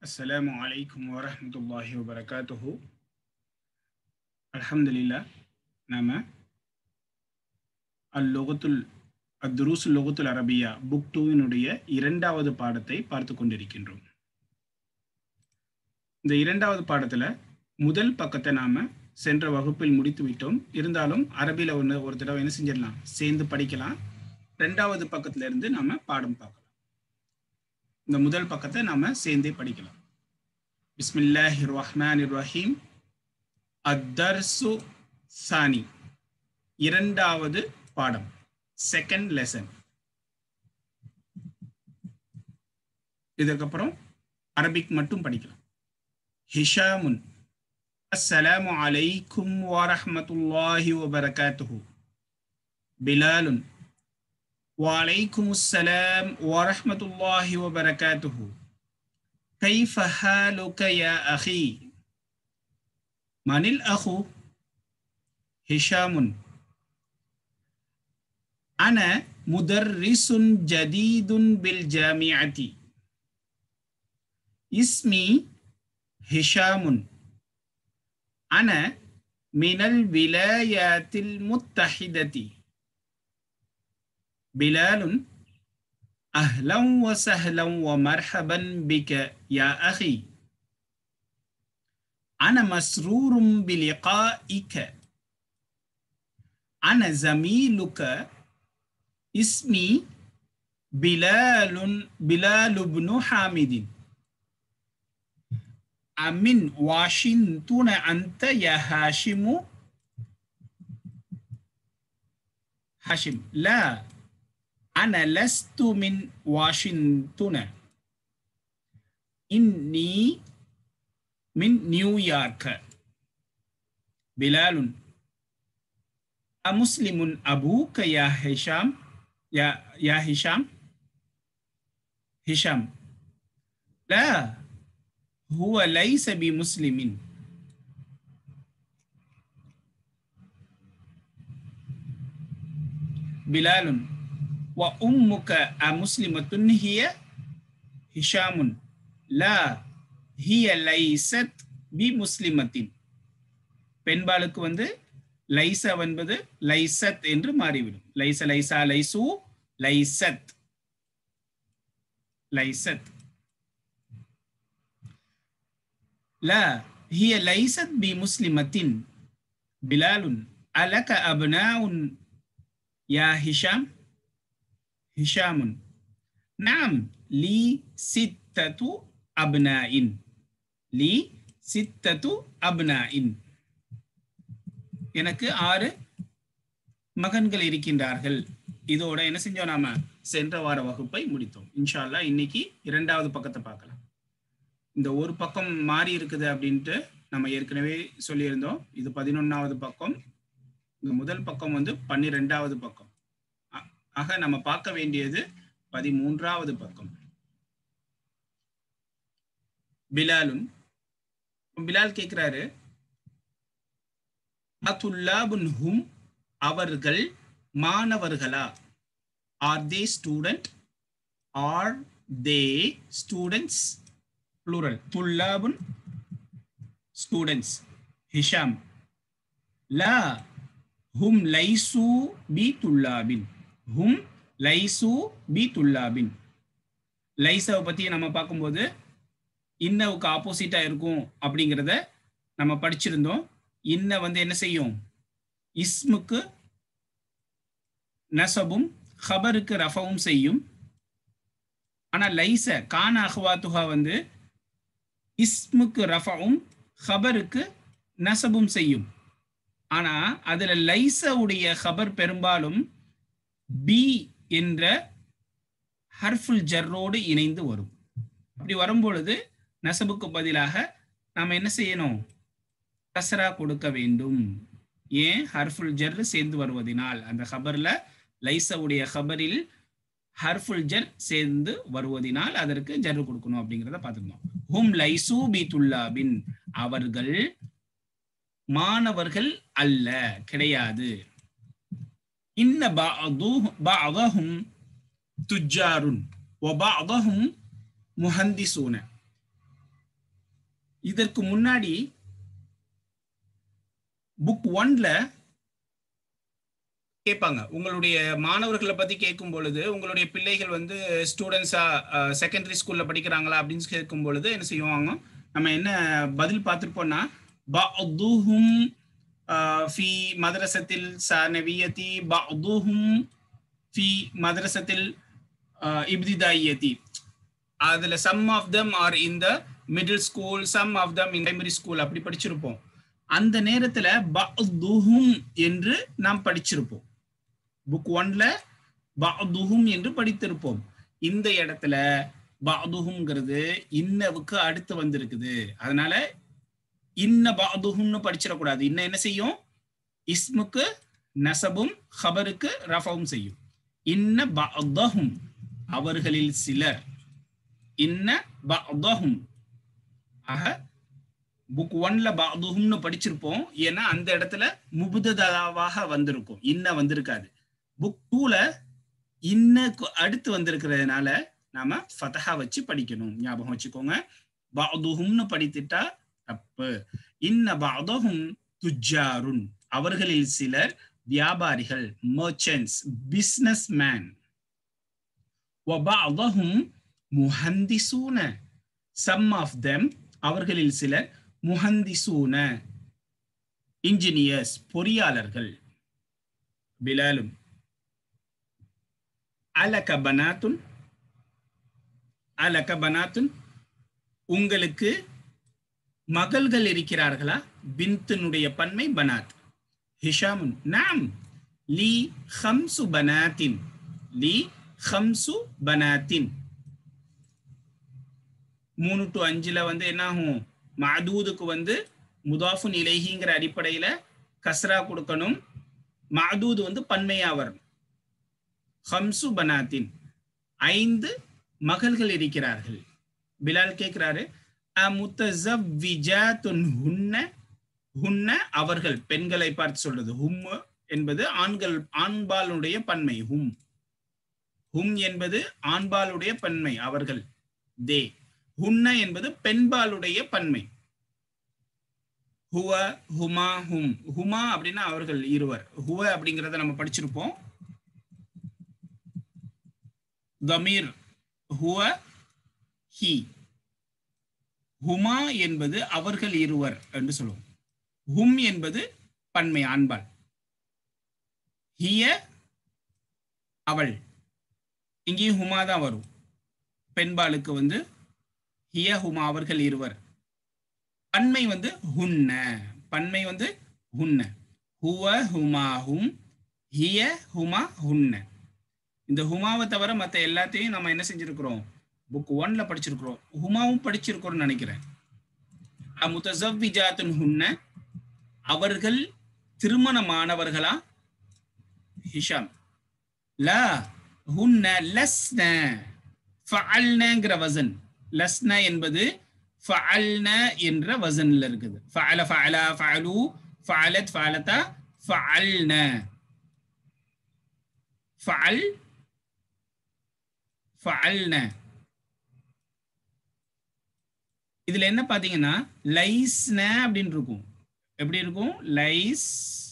السلام عليكم ورحمة الله وبركاته الحمد لله நாம அல்லுகத்துல் அத்துருஸ் லுகத்துல் அரபியா புக் டூவினுடைய இரண்டாவது பாடத்தை பார்த்து கொண்டிருக்கின்றோம் இந்த இரண்டாவது பாடத்துல முதல் பக்கத்தை நாம சென்ற வகுப்பில் முடித்து விட்டோம் இருந்தாலும் அரபியில ஒன்று ஒரு தடவை என்ன செஞ்சிடலாம் சேர்ந்து படிக்கலாம் ரெண்டாவது பக்கத்துல இருந்து நாம பாடம் பார்க்கலாம் இந்த முதல் பக்கத்தை நாம சேர்ந்தே படிக்கலாம் பிஸ்மில்லாஹி ரஹ்மான் ரஹீம் அத்தர்சு சானி இரண்டாவது பாடம் செகண்ட் லெசன் இதற்கப்புறம் அரபிக் மட்டும் படிக்கலாம் ஹிஷாமுன் அஸ்ஸலாமு அலைக்கும் வரஹ்மத்துல்லாஹி வபரகாத்துஹு பிலாலுன் وعليكم السلام ورحمة الله وبركاته كيف حالك يا أخي من الأخ هشام أنا مدرس جديد بالجامعة اسمي هشام أنا من الولايات المتحدة بلال أهلا وسهلا ومرحبا بك يا أخي أنا مسرور بلقائك أنا زميلك اسمي بلال بلال بن حامد أمن واشنطن أنت يا هاشم هاشم لا أنا لست من واشنطن إني من نيويورك بلال أمسلم أبوك يا هشام يا يا هشام هشام لا هو ليس بمسلم بلال وأمك أمسلمة هي هشام لا هي ليست بمسلمة பெண்பாளுக்கு வந்து லைச என்பது லைசத் என்று மாறிவிடும் லைச லைசா லைசு லைசத் லைசத் لا هي ليست بمسلمة بلال ألك أبناء يا هشام هشام نعم لي ستة أبناء لي ستة أبناء எனக்கு ஆறு மகன்கள் இருக்கின்றார்கள் இதோட என்ன செஞ்சோம் நாம சென்ற வார வகுப்பை முடித்தோம் இன்ஷால்லா இன்னைக்கு இரண்டாவது பக்கத்தை பார்க்கலாம் இந்த ஒரு பக்கம் மாறி இருக்குது அப்படின்ட்டு நம்ம ஏற்கனவே சொல்லியிருந்தோம் இது பதினொன்னாவது பக்கம் இந்த முதல் பக்கம் வந்து பன்னிரெண்டாவது பக்கம் ஆக நம்ம பார்க்க வேண்டியது பதிமூன்றாவது பக்கம் பிலாலும் பிலால் கேட்கிறாரு ஹும் அவர்கள் மாணவர்களா are they student are they students plural துல்லாபுன் ஸ்டூடெண்ட்ஸ் ஹிஷாம் லா ஹும் லைசு பி துல்லாபின் ஹும் லைசு பி துல்லாபின் லைசாவை பற்றி நம்ம பார்க்கும்போது இன்னவுக்கு ஆப்போசிட்டாக இருக்கும் அப்படிங்கிறத நம்ம படிச்சிருந்தோம் இன்ன வந்து என்ன செய்யும் இஸ்முக்கு நசபும் ஹபருக்கு ரஃபவும் செய்யும் ஆனால் லைச கான அஹ்வாத்துஹா வந்து இஸ்முக்கு ரஃபவும் ஹபருக்கு நசபும் செய்யும் ஆனா அதுல லைச உடைய ஹபர் பெரும்பாலும் பி என்ற ஹர்ஃபுல் ஜர்ரோடு இணைந்து வரும் அப்படி வரும்பொழுது நசபுக்கு பதிலாக நாம் என்ன செய்யணும் கசரா கொடுக்க வேண்டும் ஏன் ஹர்ஃபுல் ஜர் சேர்ந்து வருவதனால் அந்த ஹபர்ல லைச உடைய ஹபரில் ஹர்ஃபுல் ஜர் சேர்ந்து வருவதனால் அதற்கு ஜர் கொடுக்கணும் அப்படிங்கிறத பார்த்துருந்தோம் ஹும் லைசு பி துல்லாபின் அவர்கள் மாணவர்கள் அல்ல கிடையாது இன்ன பாதஹும் துஜாருன் ஒபாதஹும் முஹந்திசூன இதற்கு முன்னாடி புக் ஒன்ல கேட்பாங்க உங்களுடைய மாணவர்களை பத்தி கேட்கும் பொழுது உங்களுடைய பிள்ளைகள் வந்து ஸ்டூடெண்ட்ஸா செகண்டரி ஸ்கூல்ல படிக்கிறாங்களா அப்படின்னு கேட்கும் பொழுது என்ன செய்வாங்க நம்ம என்ன பதில் பார்த்துருப்போம்னா பஅதுஹும் ஃபி மதரசத்தில் சனவியதி பஅதுஹும் ஃபி மதரசத்தில் இப்திதாயியதி அதுல some of them are in the middle school some of them in primary school அப்படி படிச்சிருப்போம் அந்த நேரத்துல பஅதுஹும் என்று நாம் படிச்சிருப்போம் புக் ஒன்ல பஅதுஹும் என்று படித்திருப்போம் இந்த இடத்துல பஅதுஹும்ங்கிறது இன்னவுக்கு அடுத்து வந்திருக்குது அதனால இன்ன பஅதுஹும்னு படிச்சிடக்கூடாது இன்ன என்ன செய்யும் இஸ்முக்கு நசபும் ஹபருக்கு ரஃபவும் செய்யும் இன்ன பஅதஹும் அவர்களில் சிலர் இன்ன பஅதஹும் ஆக புக் ஒன்ல பாதுஹும்னு படிச்சிருப்போம் ஏன்னா அந்த இடத்துல முபுததாவாக வந்திருக்கும் இன்ன வந்திருக்காது புக் டூல இன்னக்கு அடுத்து வந்திருக்கிறதுனால நாம ஃபதஹா வச்சு படிக்கணும் ஞாபகம் வச்சுக்கோங்க பாதுஹும்னு படித்துட்டா தப்பு இன்ன பாதஹும் துஜாருன் அவர்களில் சிலர் வியாபாரிகள் மர்ச்சன்ட்ஸ் பிசினஸ் மேன் வபாதஹும் முஹந்திசூன சம் ஆஃப் தெம் அவர்களில் சிலர் முஹந்திசூன இன்ஜினியர்ஸ் பொறியாளர்கள் பிலாலும் அலக பனாத்துன் அலக பனாத்துன் உங்களுக்கு மகள்கள் இருக்கிறார்களா பின்தனுடைய பன்மை பனாத் ஹிஷாமுன் நாம் லீ ஹம்சு பனாத்தின் லீ ஹம்சு பனாத்தின் மூணு டு அஞ்சுல வந்து என்ன ஆகும் மாதூதுக்கு வந்து முதாஃபுன் இலைஹிங்கிற அடிப்படையில கஸ்ரா கொடுக்கணும் மாதூது வந்து பன்மையா வரணும் ஹம்சு பனாத்தின் ஐந்து மகள்கள் இருக்கிறார்கள் பிலால் கேட்கிறாரு ஹுன்ன ஹுன்ன அவர்கள் பெண்களை பார்த்து சொல்றது ஹும் என்பது ஆண்கள் ஆண்பாலுடைய பன்மை ஹும் ஹும் என்பது ஆண்பாலுடைய பன்மை அவர்கள் தே ஹுன்ன என்பது பெண்பாலுடைய பன்மை ஹுவ ஹுமா ஹும் ஹுமா அப்படின்னா அவர்கள் இருவர் ஹுவ அப்படிங்கிறத நம்ம படிச்சிருப்போம் தமீர் ஹுவ ஹி ஹுமா என்பது அவர்கள் இருவர் என்று சொல்லுவோம் ஹும் என்பது பன்மை ஆண்பால் ஹிய அவள் இங்கேயும் ஹுமா தான் வரும் பெண்பாலுக்கு வந்து ஹிய ஹுமா அவர்கள் இருவர் பன்மை வந்து ஹுன்ன பன்மை வந்து ஹுன்ன ஹுவ ஹுமா ஹும் ஹிய ஹுமா ஹுன்ன இந்த ஹுமாவை தவிர மற்ற எல்லாத்தையும் நம்ம என்ன செஞ்சிருக்கிறோம் புக் ஒன்ல படிச்சிருக்கிறோம் ஹுமாவும் படிச்சிருக்கிறோம்னு நினைக்கிறேன் முத்தசவ்விஜாத்துன் ஹுன்ன அவர்கள் திருமணமானவர்களா ஹிஷாம் லா ஹுன்ன லஸ்ன ஃபஅல்னங்கிற வசன் லஸ்ன என்பது ஃபஅல்ன என்ற வசன்ல இருக்குது ஃபஅல ஃபஅலா ஃபஅலு ஃபஅலத் ஃபஅலதா ஃபஅல்ன ஃபஅல் ஃபஅல்ன இதுல என்ன பாத்தீங்கன்னா லைஸ்ன அப்படின்னு இருக்கும் எப்படி இருக்கும் லைஸ்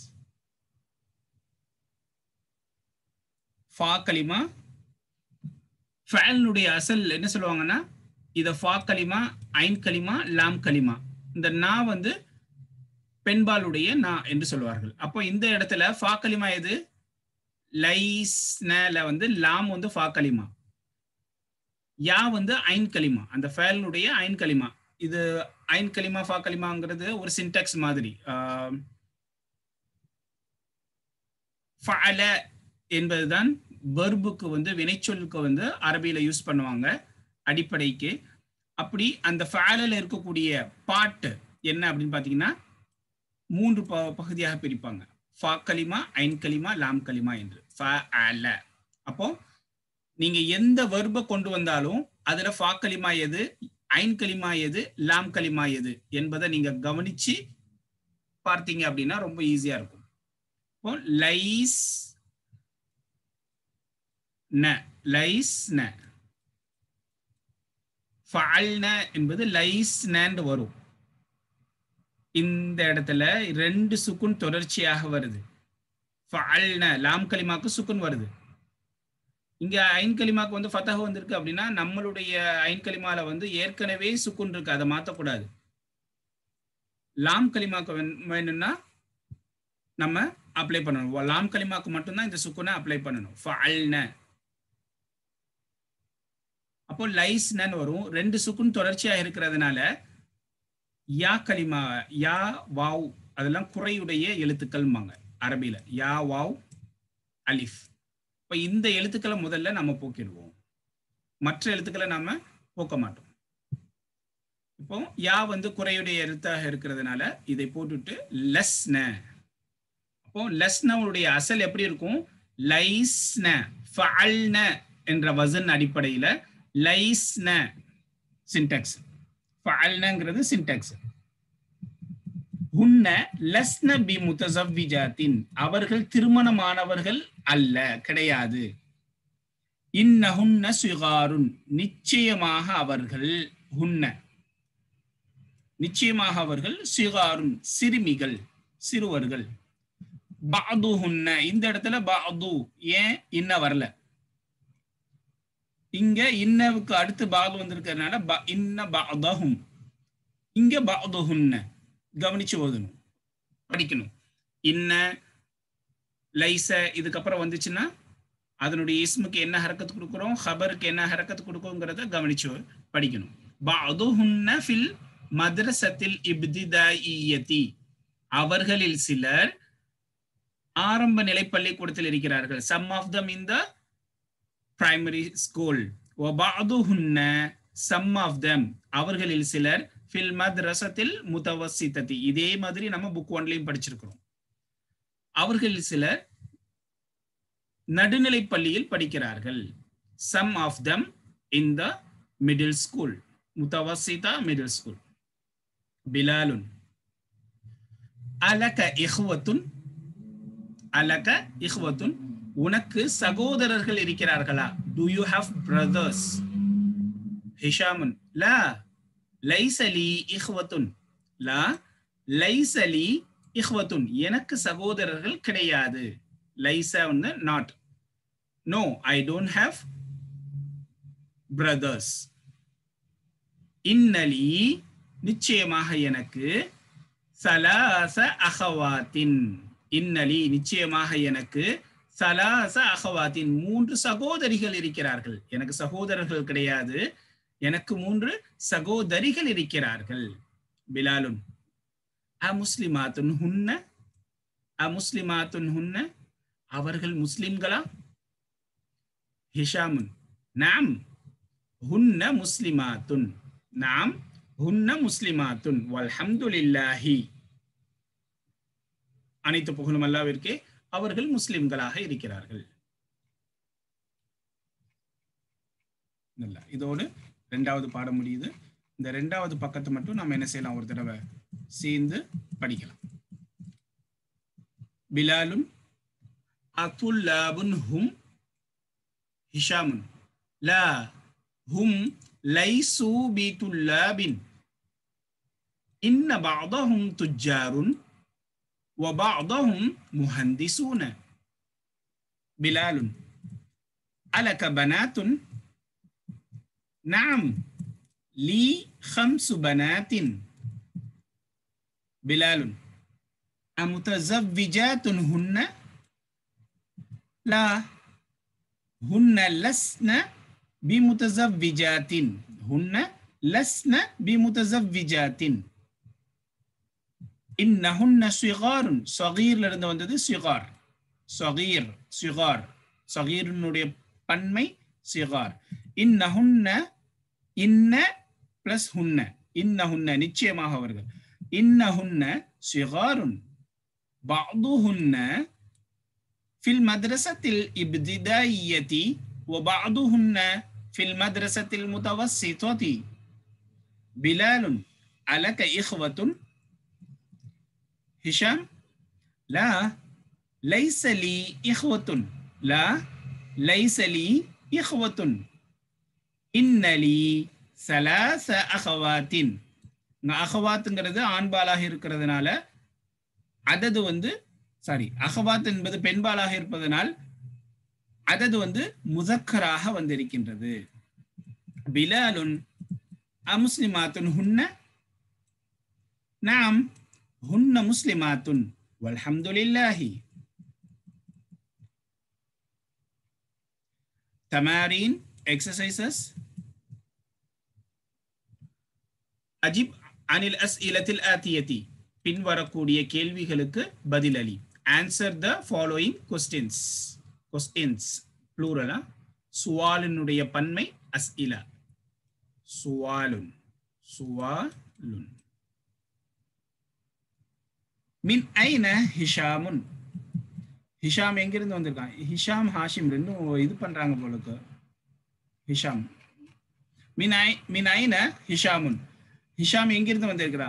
ஃபா கலிமா ஃபேலுடைய அசல் என்ன சொல்லுவாங்கன்னா இதை ஃபா கலிமா ஐன் கலிமா லாம் கலிமா இந்த நா வந்து பெண்பாலுடைய நா என்று சொல்லுவார்கள் அப்போ இந்த இடத்துல ஃபா கலிமா எது லைஸ்னல வந்து லாம் வந்து ஃபா கலிமா யா வந்து ஐன் கலிமா அந்த ஃபேலுடைய ஐன் கலிமா இது ஐன் கலிமா ஃபா கலிமாங்கிறது ஒரு சின்டாக்ஸ் மாதிரி ஃபஅல என்பதுதான் வெர்புக்கு வந்து வினைச்சொல்லுக்கு வந்து அரபியில யூஸ் பண்ணுவாங்க அடிப்படைக்கு அப்படி அந்த ஃபேலில் இருக்கக்கூடிய பாட்டு என்ன அப்படின்னு பார்த்தீங்கன்னா மூன்று ப பகுதியாக பிரிப்பாங்க ஃபா கலிமா ஐன் கலிமா லாம் கலிமா என்று ஃப அல அப்போ நீங்க எந்த வெர்பை கொண்டு வந்தாலும் அதுல ஃபா கலிமா எது ஐன் கலிமா எது லாம் கலிமா எது என்பதை நீங்க கவனிச்சு பார்த்தீங்க அப்படின்னா ரொம்ப ஈஸியா இருக்கும் இப்போ லைஸ் ந லைஸ் ந ஃபஅல்ன என்பது லைஸ் நன்னு வரும் இந்த இடத்துல ரெண்டு சுக்குன் தொடர்ச்சியாக வருது ஃபஅல்ன லாம் கலிமாக்கு சுக்குன் வருது இங்க ஐன் கலிமாக்கு வந்து ஃபத்தஹ் வந்திருக்கு அப்படின்னா நம்மளுடைய ஐன் கலிமால வந்து ஏற்கனவே சுக்குன் இருக்கு அதை மாத்தக்கூடாது லாம் கலிமாக்கு வேண்- வேணும்னா நம்ம அப்ளை பண்ணணும் லாம் கலிமாக்கு மட்டும்தான் இந்த சுக்குனை அப்ளை பண்ணணும் ஃபஅல்ன அப்போ லைஸ்னு வரும் ரெண்டு சுக்குன் தொடர்ச்சியா இருக்கிறதுனால யா கலிமா யா வாவ் அதெல்லாம் குறையுடைய எழுத்துக்கள்மாங்க அரபியில யா வாவ் அலிஃப் இப்போ இந்த எழுத்துக்களை முதல்ல நம்ம போக்கிடுவோம் மற்ற எழுத்துக்களை நாம போக்க மாட்டோம் இப்போ யா வந்து குறையுடைய எழுத்தாக இருக்கிறதுனால இதை போட்டுட்டு லஸ்ன அப்போ லஸ்னவுடைய அசல் எப்படி இருக்கும் லைஸ்ன ஃபஅல்ன என்ற வசன் அடிப்படையில லைஸ்ன சின்டாக்ஸ் ஃபஅல்னங்கிறது சின்டாக்ஸ் உன்ன லஸ்ன பி முத்தசவ்விஜாத்தின் அவர்கள் திருமணமானவர்கள் அல்ல கிடையாது இன்னஹுன்ன சுகாருன் நிச்சயமாக அவர்கள் ஹுன்ன நிச்சயமாக அவர்கள் சிகாருன் சிறுமிகள் சிறுவர்கள் பாது ஹுன்ன இந்த இடத்துல பாது ஏன் இன்ன வரல இங்க இன்னவுக்கு அடுத்து பாது வந்திருக்கிறதுனால ப- இன்ன பாதஹும் இங்க பாதுஹுன்ன கவனிச்சு ஓதணும் படிக்கணும் இன்ன லைச இதுக்கப்புறம் வந்துச்சுன்னா அதனுடைய இஸ்முக்கு என்ன ஹரக்கத்து கொடுக்குறோம் ஹபருக்கு என்ன ஹரக்கத்து கொடுக்குறோங்கிறத கவனிச்சு படிக்கணும் பாதுஹுன்ன ஃபில் மദ്രസத்தில் இப்திதாயியதி அவர்களில் சிலர் ஆரம்ப நிலை பள்ளிக்கூடத்தில் இருக்கிறார்கள் சம் ஆஃப் தம் இந்த பிரைமரி ஸ்கூல் ஒபாதுஹுன்ன சம் ஆஃப் தம் அவர்களில் சிலர் ஃபில் மத்ரசத்தில் முத்தவசித்ததி இதே மாதிரி நம்ம புக் ஒன்லையும் படிச்சிருக்கிறோம் அவர்களில் சிலர் நடுநிலை பள்ளியில் படிக்கிறார்கள் some of them in the middle school முத்தவசிதா மிடில் ஸ்கூல் பிலாலுன் அலக இஹ்வத்துன் அலக இஹ்வத்துன் உனக்கு சகோதரர்கள் இருக்கிறார்களா டு யூ ஹாவ் பிரதர்ஸ் ஹிஷாமுன் லா லைசலி இஹ்வத்துன் லா லைசலி இஹ்வத்துன் எனக்கு சகோதரர்கள் கிடையாது லைச வந்து not no I don't have brothers இன்னலி நிச்சயமாக எனக்கு சலாச அகவாத்தின் இன்னலி நிச்சயமாக எனக்கு சலாச அகவாத்தின் மூன்று சகோதரிகள் இருக்கிறார்கள் எனக்கு சகோதரர்கள் கிடையாது எனக்கு மூன்று சகோதரிகள் இருக்கிறார்கள் பிலாலுன் அ முஸ்லிமாத்துன் ஹுன்ன அ முஸ்லிமாத்துன் ஹுன்ன அவர்கள் முஸ்லிம்களா ஹிஷாமுன் நாம் ஹுன்ன முஸ்லிமாத்துன் நாம் ஹுன்ன முஸ்லிமாத்துன் வல்ஹம்துலில்லாஹி அனைத்து புகழும் அல்லாவிற்கே அவர்கள் முஸ்லிம்களாக இருக்கிறார்கள் நல்லா இதோடு ரெண்டாவது பாடம் முடியுது இந்த ரெண்டாவது பக்கத்தை மட்டும் நம்ம என்ன செய்யலாம் ஒரு தடவை சேர்ந்து படிக்கலாம் பிலாலுன் அத்துல்லாபுன் ஹும் ஹிஷாமுன் லா ஹும் லைசு பிதுல்லாபின் இன்ன بعضهم تجار وبعضهم مهندسون بلال ألك بنات نعم لي خمس بنات بلال أمتزوجات هن لا هن لسن بمتزوجات هن لسن بمتزوجات இன்னஹுன்ன சுகாருன் சகீர்ல இருந்து வந்தது சுகார் சகீர் சுகார் சகீருனுடைய பன்மை சிகார் இன்னஹுன்ன இன்ன பிளஸ் ஹுன்ன இன்னஹுன்ன நிச்சயமாக அவர்கள் இன்னஹுன்ன சிகாருன் بعضهن في المدرسة الابتدائية وبعضهن في المدرسة المتوسطة بلال ألك إخوة هشام لا ليس لي إخوة لا ليس لي إخوة إن لي ثلاث أخوات இங்க அகவாத்துங்கிறது ஆண்பாலாக இருக்கிறதுனால அதது வந்து சாரி அகவாத் என்பது பெண்பாலாக இருப்பதனால் அதது வந்து முதக்கராக வந்திருக்கின்றது பிலாலுன் அமுஸ்லிமாத்துன் ஹுன்ன நாம் ஹுன்ன முஸ்லிமாத்துன் வல்ஹம்துலில்லாஹி தமாரீன் எக்ஸசைசஸ் அஜிப் அனில் அஸ் இலத்தில் ஆத்தியதி பின்வரக்கூடிய கேள்விகளுக்கு பதிலளி answer the following questions questions ப்ளூரலா சுவாலினுடைய பன்மை அஸ் இல சுவாலுன் சுவாலுன் மின் ஐன ஹிஷாமுன் ஹிஷாம் எங்கிருந்து வந்திருக்கான் ஹிஷாம் ஹாஷிம் ரெண்டும் இது பண்றாங்க போலுக்கு ஹிஷாம் மின் ஐ மின் ஐன ஹிஷாமுன் ஹிஷாம் எங்கிருந்து வந்திருக்கிறா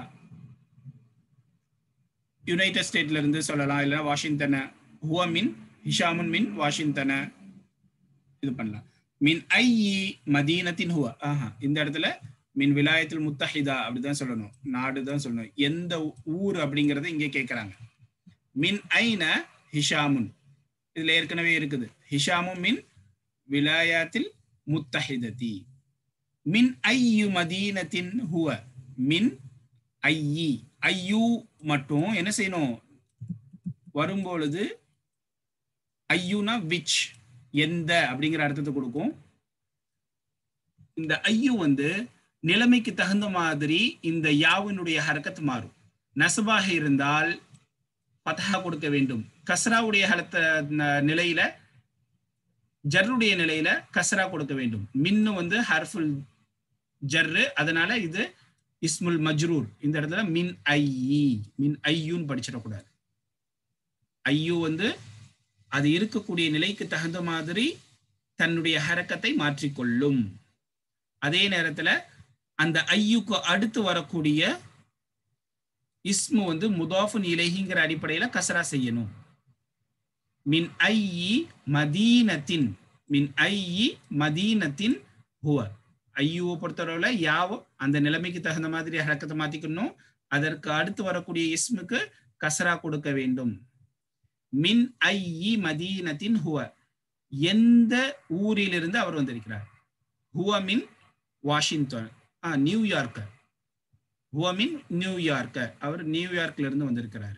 யுனைடெட் ஸ்டேட்ல இருந்து சொல்லலாம் இல்லைன்னா வாஷிங்டனை ஹுவ மின் ஹிஷாமுன் மின் வாஷிங்டனை இது பண்ணலாம் மின் ஐ மதீனத்தின் ஹுவ ஆஹா இந்த இடத்துல மின் விலாயத்தில் முத்தஹிதா அப்படிதான் சொல்லணும் நாடு தான் சொல்லணும் எந்த ஊர் அப்படிங்கறத இங்கே கேட்கறாங்க மின் ஐன ஹிஷாமுன் இதுல ஏற்கனவே இருக்குது ஹிஷாமும் மின் விலாயாத்தில் முத்தஹிததி மின் ஐயு மதீனத்தின் ஹுவ மின் ஐயி ஐயு மட்டும் என்ன செய்யணும் வரும்பொழுது ஐயுனா விச் எந்த அப்படிங்கிற அர்த்தத்தை கொடுக்கும் இந்த ஐயு வந்து நிலைமைக்கு தகுந்த மாதிரி இந்த யாவினுடைய ஹரக்கத்து மாறும் நசபாக இருந்தால் பத்தகா கொடுக்க வேண்டும் கஸ்ராவுடைய ஹலத்த நிலையில ஜர்ருடைய நிலையில கஸ்ரா கொடுக்க வேண்டும் மின்னு வந்து ஹர்ஃபுல் ஜர்ரு அதனால இது இஸ்முல் மஜ்ரூர் இந்த இடத்துல மின் ஐயி மின் ஐயூன்னு படிச்சிடக்கூடாது ஐயு வந்து அது இருக்கக்கூடிய நிலைக்கு தகுந்த மாதிரி தன்னுடைய ஹரக்கத்தை மாற்றிக்கொள்ளும் அதே நேரத்துல அந்த ஐயுக்கு அடுத்து வரக்கூடிய இஸ்மு வந்து முதாஃபுன் இலகிங்கிற அடிப்படையில கசரா செய்யணும் மின் ஐயி மதீனத்தின் மின் ஐயி மதீனத்தின் ஹுவ ஐயுவை பொறுத்தளவுல யாவோ அந்த நிலைமைக்கு தகுந்த மாதிரி ஹரக்கத்தை மாத்திக்கணும் அதற்கு அடுத்து வரக்கூடிய இஸ்முக்கு கசரா கொடுக்க வேண்டும் மின் ஐயி மதீனத்தின் ஹுவ எந்த ஊரிலிருந்து அவர் வந்திருக்கிறார் ஹுவ மின் வாஷிங்டன் ஆ நியூயார்க் ஹுவ மின் நியூயார்க் அவர் நியூயார்க்ல இருந்து வந்திருக்கிறாரு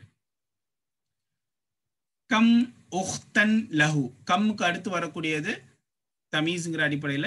கம் உஹ்தன் லஹு கம்முக்கு அடுத்து வரக்கூடியது தமீஸ்ங்கிற அடிப்படையில்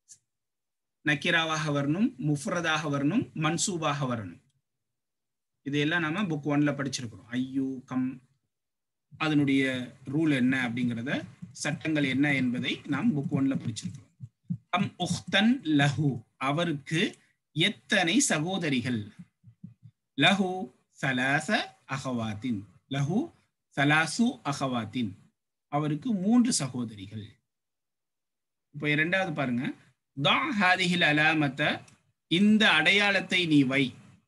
நக்கிராவாக வரணும் முஃப்ரதாக வரணும் மன்சூபாக வரணும் இதையெல்லாம் நாம புக் ஒன்ல படிச்சிருக்கிறோம் ஐயோ கம் அதனுடைய ரூல் என்ன அப்படிங்கிறத சட்டங்கள் என்ன என்பதை நாம் புக் ஒன்ல படிச்சிருக்கிறோம் கம் உஹ்தன் லஹு அவருக்கு எத்தனை சகோதரிகள் லஹு சலாச அகவாத்தின் லஹு சலாசு அகவாத்தின் அவருக்கு மூன்று சகோதரிகள் இப்போ இரண்டாவது பாருங்க தா ஹாதிஹில் அலாமத்த இந்த அடையாளத்தை நீ வை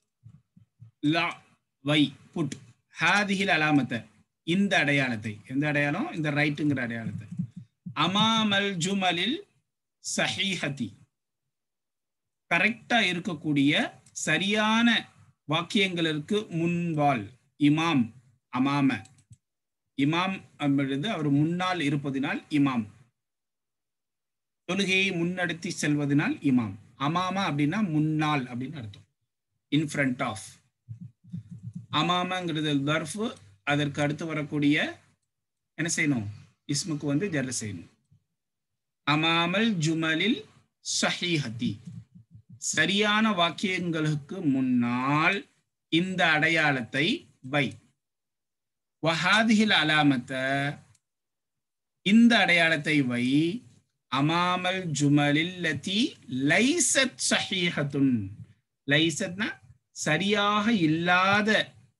லா வை புட் ஹாதிஹில் அலாமத்த இந்த அடையாளத்தை எந்த அடையாளம் இந்த ரைட்டுங்கிற அடையாளத்தை அமாமல் ஜுமலில் சஹீஹதி கரெக்டா இருக்கக்கூடிய சரியான வாக்கியங்களுக்கு முன்பால் இமாம் அமாம இமாம் என்பது அவர் முன்னால் இருப்பதினால் இமாம் தொழுகையை முன்னெடுத்தி செல்வதனால் இமாம் அமாமா அப்படின்னா முன்னால் அப்படின்னு அர்த்தம் இன் ஃப்ரண்ட் ஆஃப் அமாமாங்கிறது தர்ஃபு அதற்கு அடுத்து வரக்கூடிய என்ன செய்யணும் இஸ்முக்கு வந்து ஜர்ர செய்யணும் அமாமல் ஜுமலில் சஹீஹதி சரியான வாக்கியங்களுக்கு முன்னால் இந்த அடையாளத்தை வை வஹாதிஹில் அலாமத்த இந்த அடையாளத்தை வை அமாமல் ஜுமலில் லதி லைசத் சஹீஹத்துன் லைசத்னா சரியாக இல்லாத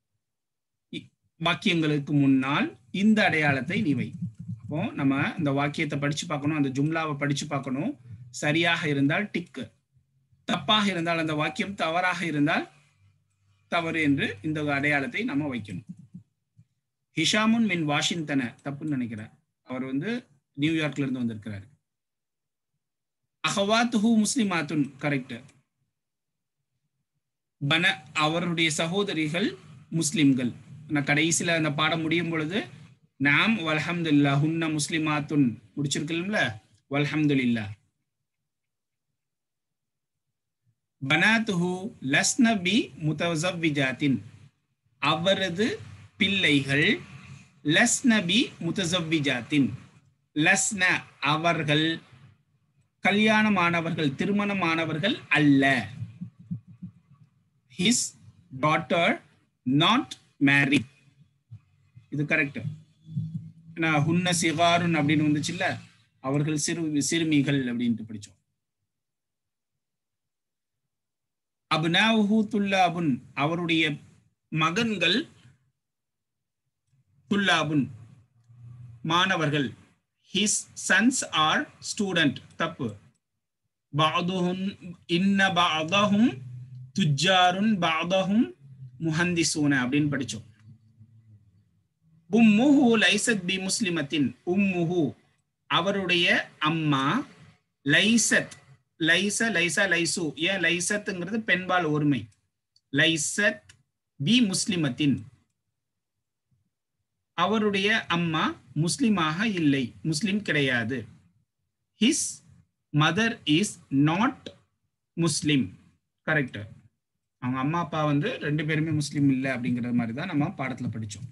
வாக்கியங்களுக்கு முன்னால் இந்த அடையாளத்தை நீ வை அப்போ நம்ம இந்த வாக்கியத்தை படிச்சு பார்க்கணும் அந்த ஜும்லாவை படிச்சு பார்க்கணும் சரியாக இருந்தால் டிக்கு தப்பாக இருந்தால் அந்த வாக்கியம் தவறாக இருந்தால் தவறு என்று இந்த அடையாளத்தை நம்ம வைக்கணும் ஹிஷாமுன் மின் வாஷிங்டனை தப்புன்னு நினைக்கிறேன் அவர் வந்து நியூயார்க்ல இருந்து வந்திருக்கிறாரு அஹவாத்துஹு முஸ்லிமாத்துன் கரெக்ட் பன அவருடைய சகோதரிகள் முஸ்லிம்கள் நான் கடைசியில் அந்த பாடம் முடியும் பொழுது நாம் வல்ஹம்துல்லா ஹுன்ன முஸ்லிமாத்துன் முடிச்சிருக்கல வல்ஹம்துலில்லா பனாத்துஹு லஸ்ன பி முத்தசவ்விஜாத்தின் அவரது பிள்ளைகள் லஸ்ன பி முத்தசவ்விஜாத்தின் லஸ்ன அவர்கள் கல்யாணமானவர்கள் திருமணமானவர்கள் அல்ல ஹிஸ் டாட்டர் நாட் மேரி இது கரெக்ட் நான் ஹுன்ன சிகாருன் அப்படின்னு வந்துச்சுல்ல அவர்கள் சிறு சிறுமிகள் அப்படின்ட்டு படிச்சோம் அபுனாஹு துல்லாபுன் அவருடைய மகன்கள் துல்லாபுன் மாணவர்கள் ஹிஸ் சன்ஸ் ஆர் ஸ்டூடெண்ட் தப்பு பாதுஹும் இன்ன பாதஹும் துஜாருன் பாதஹும் முஹந்திசூன அப்படின்னு படிச்சோம் உம்முஹு லைசத் பி முஸ்லிமத்தின் உம்முஹு அவருடைய அம்மா லைசத் லைச லைசா லைசு ஏன் லைசத்துங்கிறது பெண்பால் ஒருமை லைசத் பி முஸ்லிமத்தின் அவருடைய அம்மா முஸ்லிமாக இல்லை முஸ்லிம் கிடையாது his mother is not Muslim correct அவங்க அம்மா அப்பா வந்து ரெண்டு பேருமே முஸ்லீம் இல்லை அப்படிங்கிற மாதிரி தான் நம்ம பாடத்துல படிச்சோம்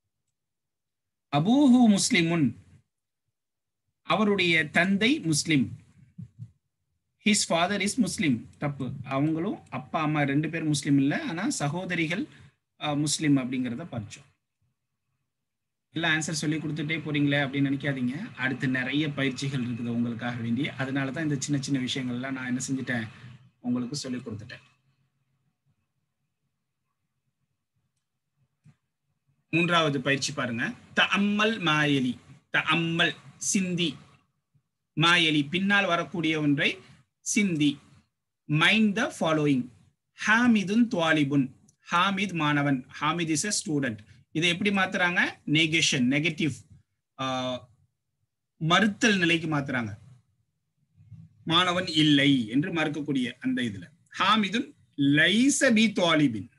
அபூஹு முஸ்லிமுன் அவருடைய தந்தை முஸ்லிம் ஹிஸ் ஃபாதர் இஸ் முஸ்லிம் தப்பு அவங்களும் அப்பா அம்மா ரெண்டு பேரும் முஸ்லீம் இல்லை ஆனால் சகோதரிகள் முஸ்லீம் அப்படிங்கிறத படித்தோம் எல்லாம் ஆன்சர் சொல்லி கொடுத்துட்டே போறீங்களே அப்படின்னு நினைக்காதீங்க அடுத்து நிறைய பயிற்சிகள் இருக்குது உங்களுக்காக வேண்டி அதனால தான் இந்த சின்ன சின்ன விஷயங்கள்லாம் நான் என்ன செஞ்சுட்டேன் உங்களுக்கு சொல்லி கொடுத்துட்டேன் மூன்றாவது பயிற்சி பாருங்க த அம்மல் மாயலி த அம்மல் சிந்தி மாயலி பின்னால் வரக்கூடிய ஒன்றை சிந்தி மைண்ட் த ஃபாலோயிங் ஹாமிதுன் துவாலிபுன் ஹாமித் மாணவன் ஹாமித் இஸ் எ ஸ்டூடெண்ட் இதை எப்படி மாத்துறாங்க நெகேஷன் நெகட்டிவ் மறுத்தல் நிலைக்கு மாத்துறாங்க மாணவன் இல்லை என்று மறுக்கக்கூடிய அந்த இதுல ஹாமிதுன் லைச பி துவாலிபின்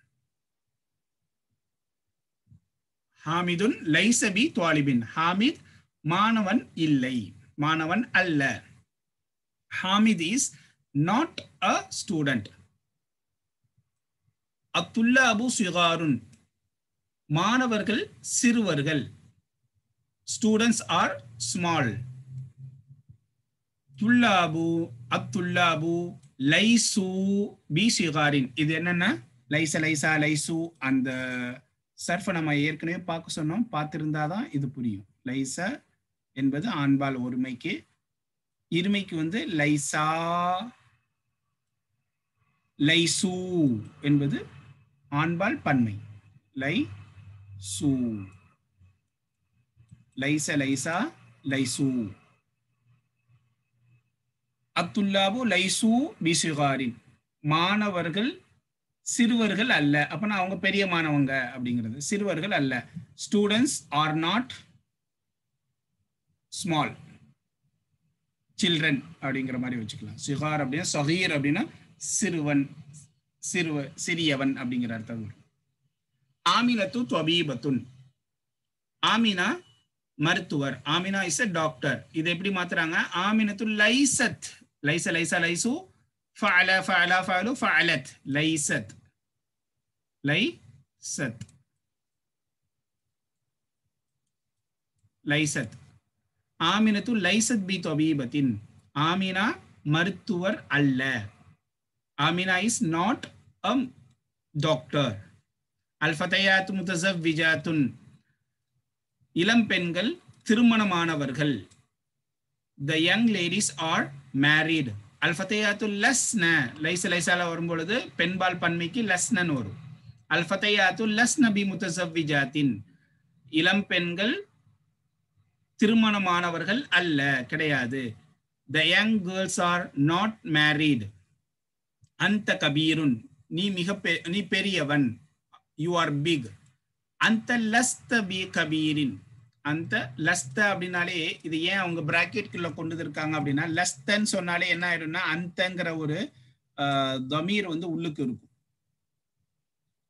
ஹாமிதுன் லைச பி துவாலிபின் ஹாமித் மாணவன் இல்லை மாணவன் அல்ல Hamid is not a student அத்துல்லாபு சிகாருன் மாணவர்கள் சிறுவர்கள் ஸ்டூடெண்ட்ஸ் ஆர் ஸ்மால் துல்லாபு அத்துல்லாபு லைசு பி சிகாரின் இது என்னென்ன லைச லைசா லைசு அந்த சர்ஃபை நம்ம ஏற்கனவே பார்க்க சொன்னோம் பார்த்திருந்தாதான் இது புரியும் லைச என்பது ஆண்பால் ஒருமைக்கு இருமைக்கு வந்து லைசா லைசு என்பது ஆண்பால் பன்மை லை சு லைச லைசா லைசு அத்துல்லாபு லைசு பிசுகாரின் மாணவர்கள் சிறுவர்கள் அல்ல அப்பனா அவங்க பெரிய மாணவங்க அப்படிங்கிறது சிறுவர்கள் அல்ல students are not small children அப்படிங்கிற மாதிரி வச்சுக்கலாம் சிகார் அப்படின்னா சகீர் அப்படின்னா சிறுவன் சிறுவ சிறியவன் அப்படிங்கிற அர்த்தம் வரும் ஆமினத்து தொபீபத்துன் ஆமினா மருத்துவர் ஆமினா இஸ் அ டாக்டர் இதை எப்படி மாத்துறாங்க ஆமினத்து லைசத் லைச லைசா லைசு ஃபஅல ஃபஅல ஃபஅலு ஃபஅலத் லைசத் லைசத் லைசத் ஆமினத்து லைசத் பி தொபீபத்தின் ஆமினா மருத்துவர் அல்ல Amina is not a doctor அல்ஃபதையாத் முத்தசவ்விஜாத்துன் இளம் பெண்கள் திருமணமானவர்கள் the young ladies are married அல்ஃபத்தையாத்து லஸ்ன லைச லைசால வரும்பொழுது பெண்பால் பன்மைக்கு லஸ்னன் வரும் அல்ஃபத்தையாத்து லஸ்ன பி முத்தசவ்விஜாத்தின் இளம் பெண்கள் திருமணமானவர்கள் அல்ல கிடையாது the young girls are not married அந்த கபீருன் நீ மிக நீ பெரியவன் யூ ஆர் பிக் அந்த லஸ்த பி கபீரின் அந்த லஸ்த அப்படின்னாலே இது ஏன் அவங்க பிராக்கெட்குள்ள கொண்டு இருக்காங்க அப்படின்னா லஸ்தன்னு சொன்னாலே என்ன ஆயிடும்னா அந்தங்கிற ஒரு தமீர் வந்து உள்ளுக்கு இருக்கும்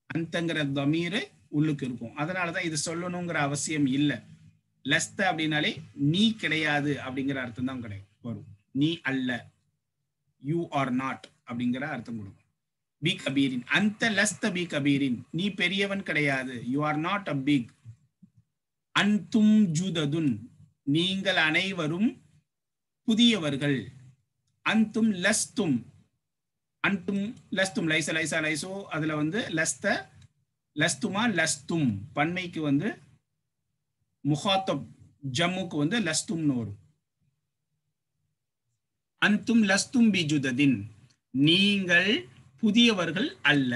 அந்தங்கிற தமீர் உள்ளுக்கு இருக்கும் அதனாலதான் இது சொல்லணுங்கிற அவசியம் இல்லை லஸ்த அப்படின்னாலே நீ கிடையாது அப்படிங்கிற அர்த்தம் தான் கிடைக்கும் வரும் நீ அல்ல யூ ஆர் நாட் அப்படிங்கிற அர்த்தம் கொடுக்கும் பி கபீரின் அந்த லஸ்த பி கபீரின் நீ பெரியவன் கிடையாது you are not a big அன்தும் ஜுததுன் நீங்கள் அனைவரும் புதியவர்கள் அன்தும் லஸ்தும் அன்தும் லஸ்தும் லைச லைசா லைசோ அதுல வந்து லஸ்த லஸ்துமா லஸ்தும் பன்மைக்கு வந்து முகாத்தப் ஜம்முக்கு வந்து லஸ்தும்னு வரும் அன்தும் லஸ்தும் பிஜுததின் நீங்கள் புதியவர்கள் அல்ல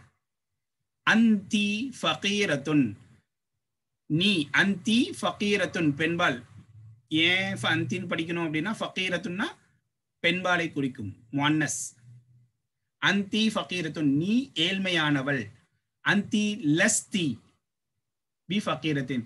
அந்தி ஃபகீரத்துன் நீ அந்தி ஃபகீரத்துன் பெண்பால் ஏன் அந்தின்னு படிக்கணும் அப்படின்னா ஃபகீரத்துன்னா பெண்பாலை குறிக்கும் மொன்னஸ் அந்தி ஃபகீரத்துன் நீ ஏழ்மையானவள் அந்தி லஸ்தி பி ஃபகீரத்தின்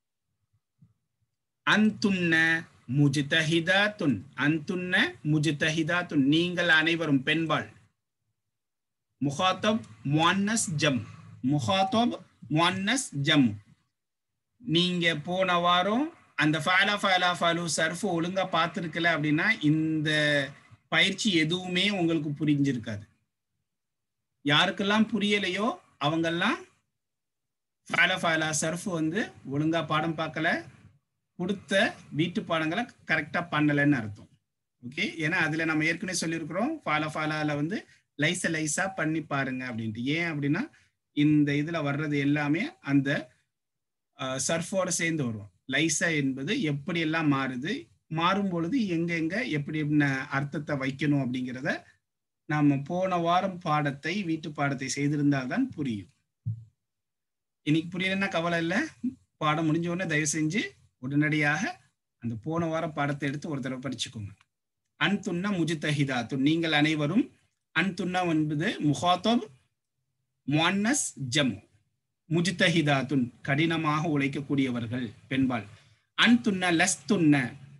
அந்துன்ன முஜ்தஹிதாத்துன் அந்துன்ன முஜ்தஹிதாத்துன் நீங்கள் அனைவரும் பெண்பாள் முகாத்தப் முன்னஸ் ஜம் முகாத்தப் முன்னஸ் ஜம் நீங்க போன வாரம் அந்த ஃபைலா ஃபைலா ஃபாலு சர்ஃப் ஒழுங்கா பார்த்துருக்கல அப்படின்னா இந்த பயிற்சி எதுவுமே உங்களுக்கு புரிஞ்சிருக்காது யாருக்கெல்லாம் புரியலையோ அவங்கெல்லாம் ஃபைலா ஃபைலா சர்ஃப் வந்து ஒழுங்கா பாடம் பார்க்கல கொடுத்த வீட்டு பாடங்களை கரெக்டாக பண்ணலைன்னு அர்த்தம் ஓகே ஏன்னா அதில் நம்ம ஏற்கனவே சொல்லியிருக்கிறோம் ஃபாலா ஃபாலாவில் வந்து லைஸை லைஸாக பண்ணி பாருங்க அப்படின்ட்டு ஏன் அப்படின்னா இந்த இதில் வர்றது எல்லாமே அந்த சர்ஃபோட சேர்ந்து வரும் லைசா என்பது எப்படி எல்லாம் மாறுது மாறும் பொழுது எங்க எங்க எப்படி அர்த்தத்தை வைக்கணும் அப்படிங்கிறத நாம போன வாரம் பாடத்தை வீட்டு பாடத்தை செய்திருந்தால்தான் புரியும் இன்னைக்கு புரியலன்னா கவலை இல்லை பாடம் முடிஞ்ச உடனே தயவு செஞ்சு உடனடியாக அந்த போன வாரம் பாடத்தை எடுத்து ஒரு தடவை படிச்சுக்கோங்க அன்துன்னா முஜித்தஹிதாத்து நீங்கள் அனைவரும் அன்துன்னா என்பது முகாத்தப் முன்னஸ் ஜம்மு முஜித்தஹிதாத்துன் கடினமாக உழைக்கக்கூடியவர்கள் பெண்பால் அன்துன்ன லஸ்துன்ன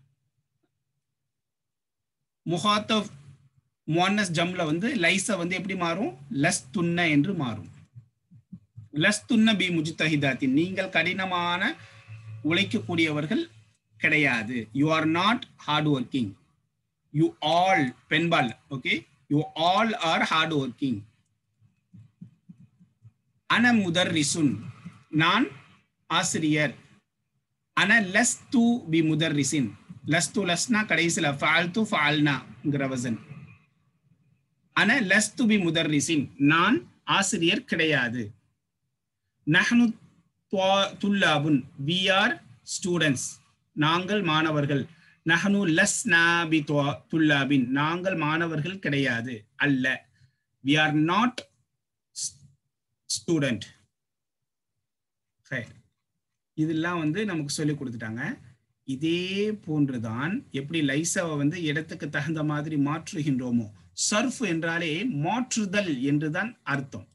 முகாத்தப் முன்னஸ் ஜம்ல வந்து லைஸ வந்து எப்படி மாறும் லஸ்துன்ன என்று மாறும் லஸ்துன்ன பி முஜித்தஹிதாத்தின் நீங்கள் கடினமான உழைக்கக்கூடியவர்கள் கிடையாது you are not hard working you all பெண்பால் okay you all are hard working அன முதர்ரிசுன் நான் ஆசிரியர் அன லஸ்து பி முதர்ரிசின் லஸ்து லஸ்னா கடைசியில் ஃபால்து ஃபால்னாங்கிற வசன் அன லஸ்து பி முதர்ரிசின் நான் ஆசிரியர் கிடையாது நஹ்னு துல்லாபுன் வி ஆர் ஸ்டூடெண்ட்ஸ் நாங்கள் மாணவர்கள் நஹனு லஸ்னா பி துல்லாபின் நாங்கள் மாணவர்கள் கிடையாது அல்ல வி ஆர் நாட் ஸ்டூடெண்ட் இதெல்லாம் வந்து நமக்கு சொல்லி கொடுத்துட்டாங்க இதே போன்றுதான் எப்படி லைசாவை வந்து இடத்துக்கு தகுந்த மாதிரி மாற்றுகின்றோமோ சர்ஃப் என்றாலே மாற்றுதல் என்றுதான் அர்த்தம்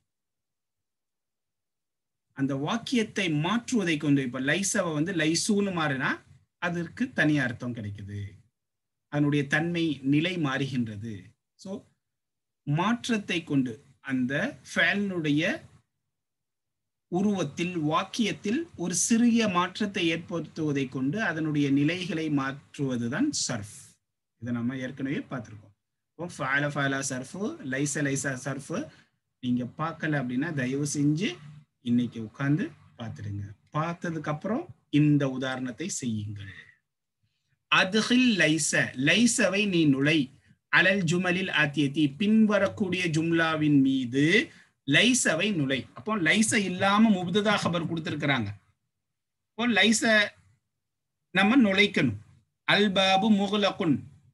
அந்த வாக்கியத்தை மாற்றுவதை கொண்டு இப்ப லைசாவை வந்து லைசூன்னு மாறினா அதற்கு தனி அர்த்தம் கிடைக்குது அதனுடைய தன்மை நிலை மாறுகின்றது ஸோ மாற்றத்தை கொண்டு அந்த ஃபேலினுடைய உருவத்தில் வாக்கியத்தில் ஒரு சிறிய மாற்றத்தை ஏற்படுத்துவதை கொண்டு அதனுடைய நிலைகளை மாற்றுவதுதான் சர்ஃப் இதை நம்ம ஏற்கனவே பார்த்துருக்கோம் இப்போ ஃபேல ஃபேலா சர்ஃபு லைச லைசா சர்ஃபு நீங்க பார்க்கல அப்படின்னா தயவு செஞ்சு இன்னைக்கு உட்கார்ந்து பார்த்துடுங்க பார்த்ததுக்கு அப்புறம் இந்த உதாரணத்தை செய்யுங்கள் அதுகில் லைச லைசவை நீ நுழை அலல் ஜுமலில் ஆத்தியத்தி பின்வரக்கூடிய ஜும்லாவின் மீது லைசவை நுழை அப்போ லைச இல்லாம முபுததா ஹபர் கொடுத்திருக்கிறாங்க இப்போ லைச நம்ம நுழைக்கணும் அல்பாபு முகலகுன்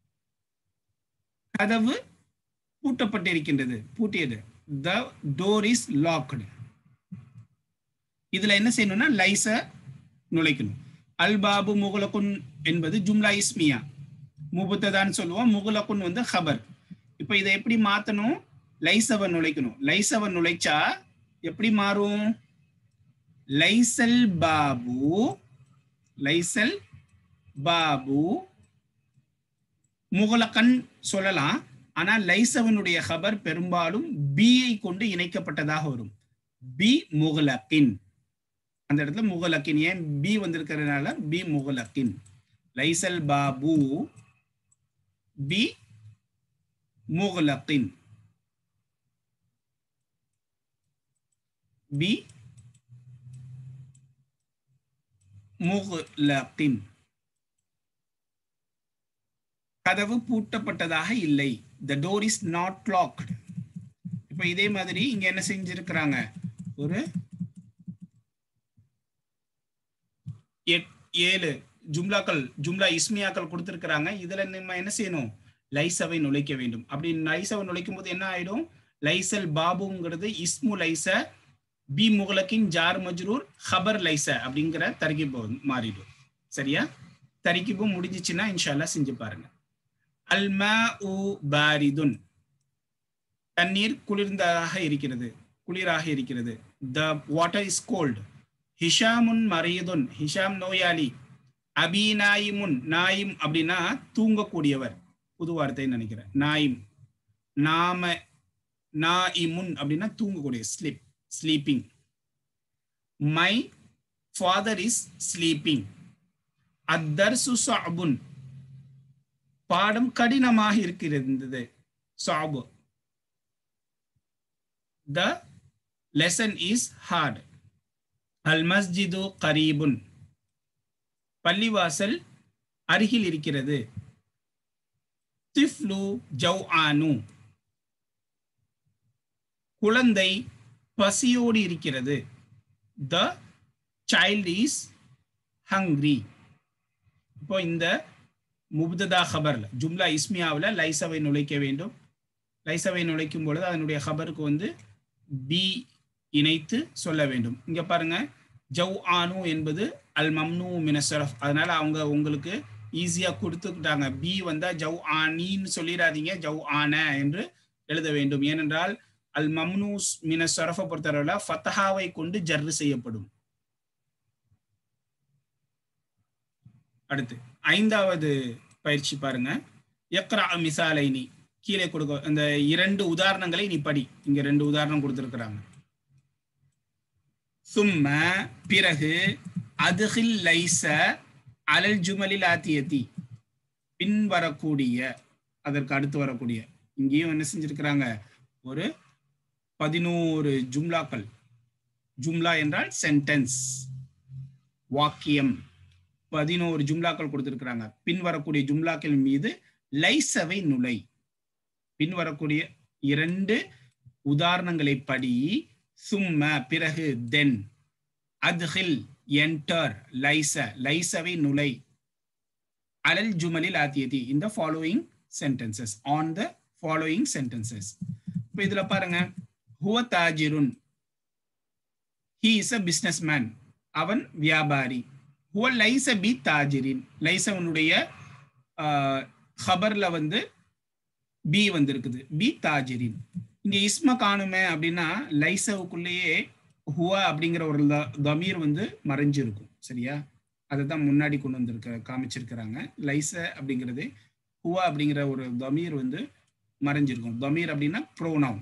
கதவு பூட்டப்பட்டிருக்கின்றது பூட்டியது த டோர் இஸ் லாக்டு இதுல என்ன செய்யணும்னா லைச நுழைக்கணும் அல்பாபு முகலகுன் என்பது ஜும்லா இஸ்மியா முபுத்ததான்னு சொல்லுவோம் முகலகுன் வந்து ஹபர் இப்ப இதை எப்படி மாத்தணும் லைசவ நுழைக்கணும் லைசவ நுழைச்சா எப்படி மாறும் லைசல் பாபு லைசல் பாபு முகலக்கன் சொல்லலாம் ஆனா லைசவனுடைய ஹபர் பெரும்பாலும் பியை கொண்டு இணைக்கப்பட்டதாக வரும் பி முகலக்கின் அந்த இடத்துல முகலக்கின் ஏன் பி வந்திருக்கிறதுனால பி முகலக்கின் லைசல் பாபு பி முகலக்கின் பி முகலக்கின் கதவு பூட்டப்பட்டதாக இல்லை the door is not locked இப்போ இதே மாதிரி இங்க என்ன செஞ்சிருக்கிறாங்க ஒரு ஏழு ஜும்லாக்கள் ஜும்லா இஸ்மியாக்கள் கொடுத்திருக்கிறாங்க இதுல நம்ம என்ன செய்யணும் லைசவை நுழைக்க வேண்டும் அப்படி லைசவை நுழைக்கும் போது என்ன ஆயிடும் லைசல் பாபுங்கிறது இஸ்மு லைச பி முகலக்கின் ஜார் மஜ்ரூர் ஹபர் லைச அப்படிங்கிற தரிகிப்பு மாறிடும் சரியா தரிகிப்பு முடிஞ்சிச்சுன்னா இன்ஷால்லா செஞ்சு பாருங்க அல்மா உ பாரிதுன் தண்ணீர் குளிர்ந்ததாக இருக்கிறது குளிராக இருக்கிறது த வாட்டர் இஸ் கோல்டு ஹிஷாமுன் மரியதுன் ஹிஷாம் நோயாளி அபி நாயிமுன் நாயிம் அப்படின்னா தூங்கக்கூடியவர் புது வார்த்தை நினைக்கிறேன் நாயிம் நாம நாயிமுன் அப்படின்னா தூங்கக்கூடிய sleep sleeping my father is sleeping அத்தர்சு சாபுன் பாடம் கடினமாக இருக்கிறது சாபு த லெசன் இஸ் ஹார்ட் அல் மஸ்ஜிது கரீபுன் பள்ளிவாசல் அருகில் இருக்கிறது திஃப்லு ஜவ் ஆனு குழந்தை பசியோடு இருக்கிறது த சைல்ட் இஸ் ஹங்க்ரி இப்போ இந்த முப்ததா ஹபர்ல ஜும்லா இஸ்மியாவில் லைசவை நுழைக்க வேண்டும் லைசவை நுழைக்கும் பொழுது அதனுடைய ஹபருக்கு வந்து பி இணைத்து சொல்ல வேண்டும் இங்க பாருங்க ஜவ் ஆனு என்பது அல் மம்னு மினசரஃப் அதனால அவங்க உங்களுக்கு ஈஸியா கொடுத்துக்கிட்டாங்க பி வந்தா ஜவ் ஆனின்னு சொல்லிடாதீங்க ஜவ் ஆன என்று எழுத வேண்டும் ஏனென்றால் அல் மம்னூஸ் மினசரஃபை பொறுத்தளவில் ஃபத்தஹாவை கொண்டு ஜர்ரு செய்யப்படும் அடுத்து ஐந்தாவது பயிற்சி பாருங்க எக்ரா மிசாலைனி கீழே கொடுக்க அந்த இரண்டு உதாரணங்களை நீ படி இங்க ரெண்டு உதாரணம் கொடுத்துருக்குறாங்க சும்ம பிறகு அதுகில் லைச அலல் ஜுமலில் ஆத்தியத்தி பின் வரக்கூடிய அதற்கு அடுத்து வரக்கூடிய இங்கேயும் என்ன செஞ்சிருக்கிறாங்க ஒரு பதினோரு ஜும்லாக்கள் ஜும்லா என்றால் சென்டென்ஸ் வாக்கியம் பதினோரு ஜும்லாக்கள் கொடுத்திருக்கிறாங்க பின் வரக்கூடிய ஜும்லாக்கள் மீது லைசவை நுழை பின் வரக்கூடிய இரண்டு உதாரணங்களை படி சும்ம பிறகு தென் அத்ஹில் என்டர் லைச லைசவை நுழை அலல் ஜுமலில் ஆத்தியதி இந்த following sentences on the following sentences இப்போ இதுல பாருங்க ஹுவ தாஜிருன் he is a business man அவன் வியாபாரி ஹுவ லைச பி தாஜிரின் லைசவனுடைய ஹபர்ல வந்து பி வந்திருக்குது பி தாஜிரின் இங்க இஸ்ம காணுமே அப்படின்னா லைசவுக்குள்ளேயே ஹுவ அப்படிங்கிற ஒரு தமீர் வந்து மறைஞ்சிருக்கும் சரியா அதை தான் முன்னாடி கொண்டு வந்திருக்க காமிச்சிருக்கிறாங்க லைச அப்படிங்கிறது ஹுவ அப்படிங்கிற ஒரு தமீர் வந்து மறைஞ்சிருக்கும் தமீர் அப்படின்னா ப்ரோனவுன்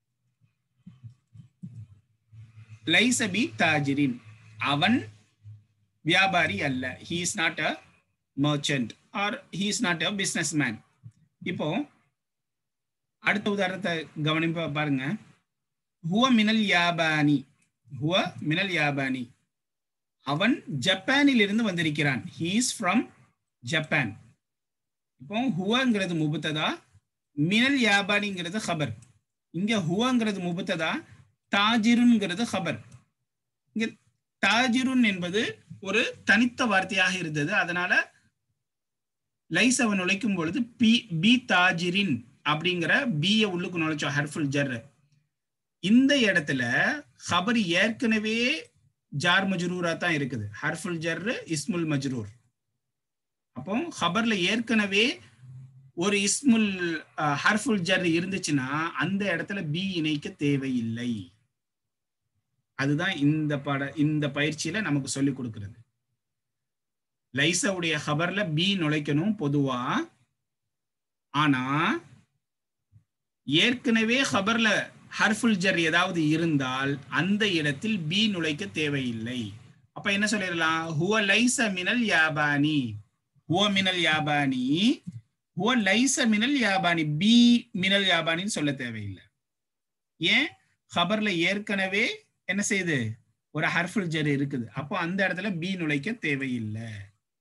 லைசபி தாஜிரின் அவன் வியாபாரி அல்ல he is not a merchant or he is not a business man இப்போ அடுத்த உதாரணத்தை கவனிப்பா பாருங்க ஹுவ மினல் யாபானி ஹுவ மினல் யாபானி அவன் ஜப்பானில் இருந்து வந்திருக்கிறான் ஹீ இஸ் ஃப்ரம் ஜப்பான் இப்போ ஹுவங்கிறது முபுத்ததா மினல் யாபானிங்கிறது ஹபர் இங்க ஹுவங்கிறது முபுத்ததா தாஜிருங்கிறது ஹபர் இங்க தாஜிருன் என்பது ஒரு தனித்த வார்த்தையாக இருந்தது அதனால லைஸ் அவன் நுழைக்கும் பொழுது பி பி தாஜிரின் அப்படிங்கிற பிய உள்ளுக்கு நுழைச்சோம் ஹர்ஃபுல் ஜர் இந்த இடத்துல ஹபர் ஏற்கனவே ஜார் மஜ்ரூரா தான் இருக்குது ஹர்ஃபுல் ஜர் இஸ்முல் மஜ்ரூர் அப்போ ஹபர்ல ஏற்கனவே ஒரு இஸ்முல் ஹர்ஃபுல் ஜர் இருந்துச்சுன்னா அந்த இடத்துல பி இணைக்க தேவையில்லை அதுதான் இந்த பட இந்த பயிற்சியில நமக்கு சொல்லி கொடுக்கிறது லைசவுடைய ஹபர்ல பி நுழைக்கணும் பொதுவா ஆனா ஏற்கனவே ஹபர்ல ஹர்ஃபுல் ஜர் ஏதாவது இருந்தால் அந்த இடத்தில் பி நுழைக்க தேவையில்லை அப்ப என்ன சொல்லிடலாம் ஹுவ லைச மினல் யாபானி ஹுவ மினல் யாபானி ஹுவ லைச மினல் யாபானி பி மினல் யாபானின்னு சொல்ல தேவையில்லை ஏன் ஹபர்ல ஏற்கனவே என்ன செய்யுது ஒரு ஹர்ஃபுல் ஜர் இருக்குது அப்போ அந்த இடத்துல பி நுழைக்க தேவையில்லை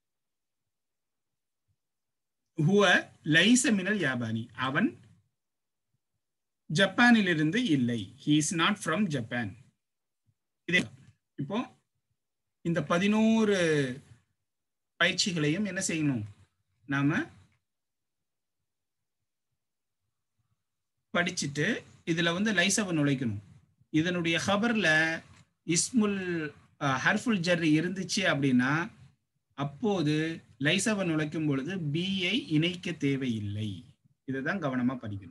ஹுவ லைச மினல் யாபானி அவன் ஜப்பானிலிருந்து இல்லை he is not from Japan இதே இப்போ இந்த பதினோரு பயிற்சிகளையும் என்ன செய்யணும் நாம படிச்சுட்டு இதுல வந்து லைசவ நுழைக்கணும் இதனுடைய ஹபர்ல இஸ்முல் ஹர்ஃபுல் ஜர் இருந்துச்சு அப்படின்னா அப்போது லைசவ நுழைக்கும் பொழுது பிஐ இணைக்க தேவையில்லை இதுதான் கவனமா படிக்கணும்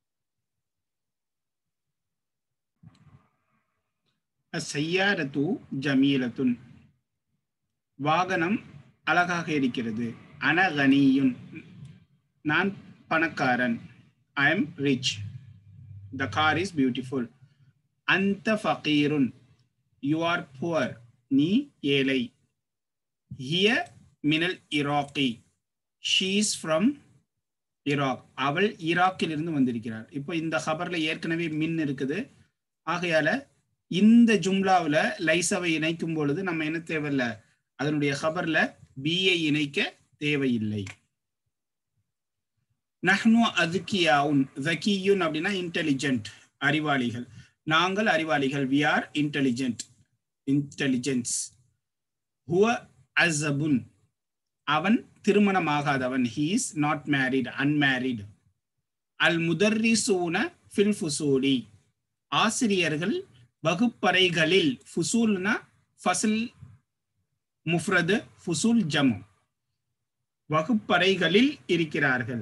செய்யாரத்து ஜமீலத்துன் வாகனம் அழகாக இருக்கிறது அனகனியுன் நான் பணக்காரன் I am rich the car is beautiful அந்த ஃபகீருன் யூ ஆர் புவர் நீ ஏழை ஹிய மினல் இராக்கி ஷீஸ் ஃப்ரம் ஈராக் அவள் ஈராக்கிலிருந்து வந்திருக்கிறார் இப்போ இந்த ஹபர்ல ஏற்கனவே மின் இருக்குது ஆகையால இந்த ஜும்லாவில் லைசவை இணைக்கும் பொழுது நம்ம என்ன தேவையில்ல அதனுடைய ஹபர்ல பிஐ இணைக்க தேவையில்லை நஹ்னு அதுக்கியாவுன் ஜக்கியுன் அப்படின்னா இன்டெலிஜென்ட் அறிவாளிகள் நாங்கள் அறிவாளிகள் வி ஆர் இன்டெலிஜென்ட் இன்டெலிஜென்ஸ் ஹுவ அசபுன் அவன் திருமணமாகாதவன் he is not married unmarried அல் முதர்ரிசூன ஃபில் ஃபுசூலி ஆசிரியர்கள் வகுப்பறைகளில் ஃபுசூல்னா ஃபசில் முஃப்ரது ஃபுசூல் ஜமு வகுப்பறைகளில் இருக்கிறார்கள்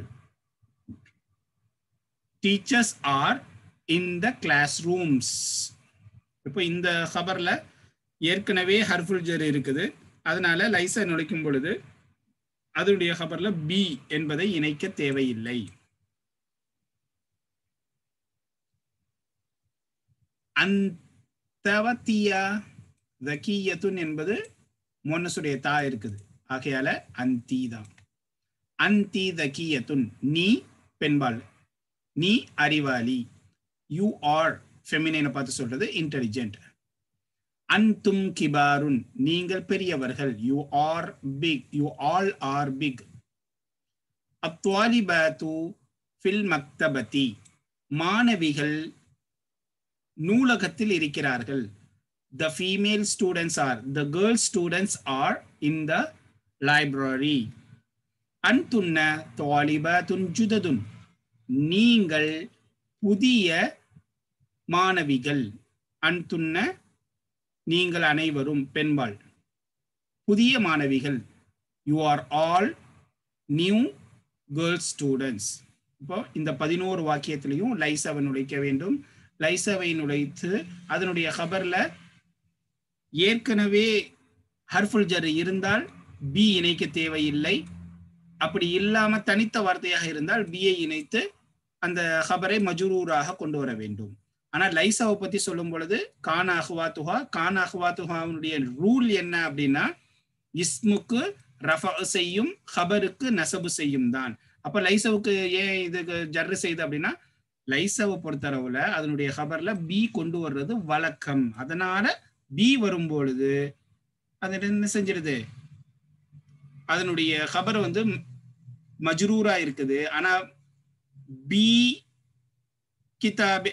teachers are in the class rooms இப்போ இந்த ஹபர்ல ஏற்கனவே ஹர்ஃபுல் ஜர் இருக்குது அதனால லைசா நுழைக்கும் பொழுது அதனுடைய ஹபர்ல பி என்பதை இணைக்க தேவையில்லை அந்தவத்தியா தக்கியத்துன் என்பது மொன்னசுடைய தா இருக்குது ஆகையால அந்தி தான் அந்தி தக்கியத்துன் நீ பெண்பால் நீ அறிவாளி யூ ஆர் ஃபெமினை பார்த்து சொல்றது இன்டெலிஜென்ட் அன்தும் கிபாருன் நீங்கள் பெரியவர்கள் you are big you all are big அத்வாலிபாத்து ஃபில் மக்தபதி மாணவிகள் நூலகத்தில் இருக்கிறார்கள் the female students are the girl students are in the library அன்துன்ன துவாலிபாத்துன் ஜுததுன் நீங்கள் புதிய மாணவிகள் அன்துன்ன நீங்கள் அனைவரும் பெண்பாள் புதிய மாணவிகள் you are all new girls students இப்போ இந்த பதினோரு வாக்கியத்திலையும் லைசவை நுழைக்க வேண்டும் லைசவை நுழைத்து அதனுடைய ஹபர்ல ஏற்கனவே ஹர்ஃபுல் ஜர் இருந்தால் பி இணைக்க தேவையில்லை அப்படி இல்லாம தனித்த வார்த்தையாக இருந்தால் பியை இணைத்து அந்த ஹபரை மஜுரூராக கொண்டு வர வேண்டும் ஆனா லைசாவை பத்தி சொல்லும் பொழுது கான அஹ்வாத்துஹா கான அஹ்வாத்துஹாவுடைய ரூல் என்ன அப்படின்னா இஸ்முக்கு ரஃப செய்யும் ஹபருக்கு நசபு செய்யும் தான் அப்ப லைசவுக்கு ஏன் இதுக்கு ஜர்ரு செய்யுது அப்படின்னா லைசவை பொறுத்தளவுல அதனுடைய ஹபர்ல பி கொண்டு வர்றது வழக்கம் அதனால பி வரும் பொழுது அது என்ன செஞ்சிருது அதனுடைய ஹபர் வந்து மஜ்ரூரா இருக்குது ஆனா பி கிதாபி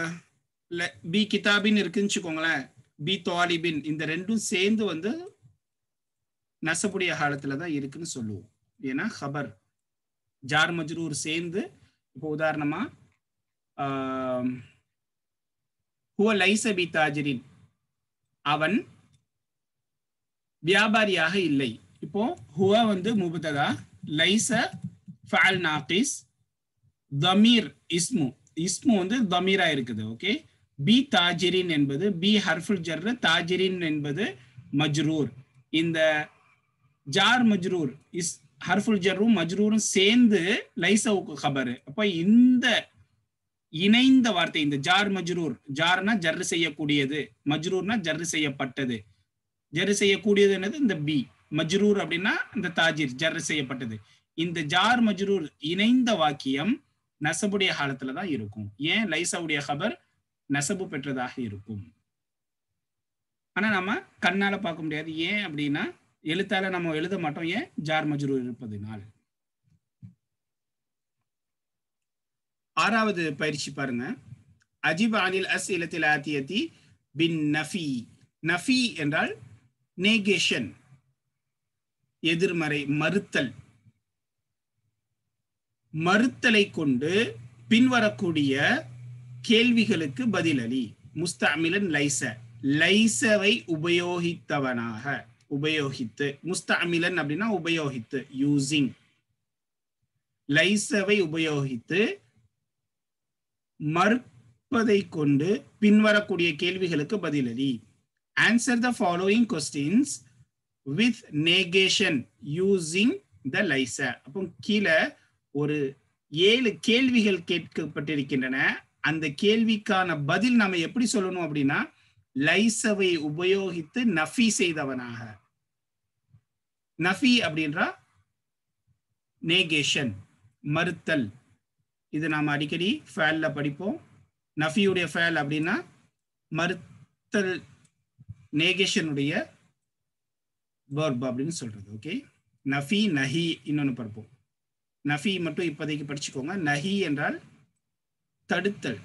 பி கிதாபின் இருக்குன்னு வச்சுக்கோங்களேன் பி தாலிபின் இந்த ரெண்டும் சேர்ந்து வந்து நசப்புடைய காலத்துல தான் இருக்குன்னு சொல்லுவோம் ஏன்னா ஹபர் ஜார் மஜ்ரூர் சேர்ந்து இப்போ உதாரணமா ஹுவ லைச பி தாஜிரின் அவன் வியாபாரியாக இல்லை இப்போ ஹுவ வந்து முபததா லைச ஃபால் நாகிஸ் தமீர் இஸ்மு இஸ்மு வந்து தமீரா இருக்குது ஓகே பி தாஜிரின் என்பது பி ஹர்ஃபுல் ஜர்ரு தாஜிரின் என்பது மஜ்ரூர் இந்த ஜார் மஜ்ரூர் இஸ் ஹர்ஃபுல் ஜர்ரும் மஜ்ரூரும் சேர்ந்து லைசவுக்கு ஹபரு அப்போ இந்த இணைந்த வார்த்தை இந்த ஜார் மஜ்ரூர் ஜார்னா ஜர்ரு செய்யக்கூடியது மஜ்ரூர்னா ஜர்ரு செய்யப்பட்டது ஜர்ரு செய்யக்கூடியது என்னது இந்த பி மஜ்ரூர் அப்படின்னா இந்த தாஜிர் ஜர்ரு செய்யப்பட்டது இந்த ஜார் மஜ்ரூர் இணைந்த வாக்கியம் நசபுடைய காலத்துல தான் இருக்கும் ஏன் லைசாவுடைய ஹபர் நசபு பெற்றதாக இருக்கும் ஆனா நம்ம கண்ணால பார்க்க முடியாது ஏன் அப்படின்னா எழுத்தால நம்ம எழுத மாட்டோம் ஏன் ஜார் மஜ்ரூர் இருப்பதுனால் ஆறாவது பயிற்சி பாருங்க அஜிப் அனில் அஸ் இலத்தில் ஆத்தியத்தி பின் நஃபி நஃபி என்றால் நேகேஷன் எதிர்மறை மறுத்தல் மறுத்தலை கொண்டு பின்வரக்கூடிய கேள்விகளுக்கு பதிலளி முஸ்தமிலன் லைச லைசவை உபயோகித்தவனாக உபயோகித்து முஸ்தமிலன் அப்படின்னா உபயோகித்து யூசிங் லைசவை உபயோகித்து மறுப்பதை கொண்டு பின்வரக்கூடிய கேள்விகளுக்கு பதிலளி answer the following questions with negation using the லைச அப்போ கீழே ஒரு ஏழு கேள்விகள் கேட்கப்பட்டிருக்கின்றன அந்த கேள்விக்கான பதில் நம்ம எப்படி சொல்லணும் அப்படின்னா லைசவை உபயோகித்து நஃபி செய்தவனாக நஃபி அப்படின்றா நேகேஷன் மறுத்தல் இது நாம் அடிக்கடி ஃபேல்ல படிப்போம் நஃபியுடைய ஃபேல் அப்படின்னா மறுத்தல் நேகேஷனுடைய வேர்ப் அப்படின்னு சொல்றது ஓகே நஃபி நஹி இன்னொன்று பார்ப்போம் நஃபி மட்டும் இப்போதைக்கு படிச்சுக்கோங்க நஹி என்றால் தடுத்தல்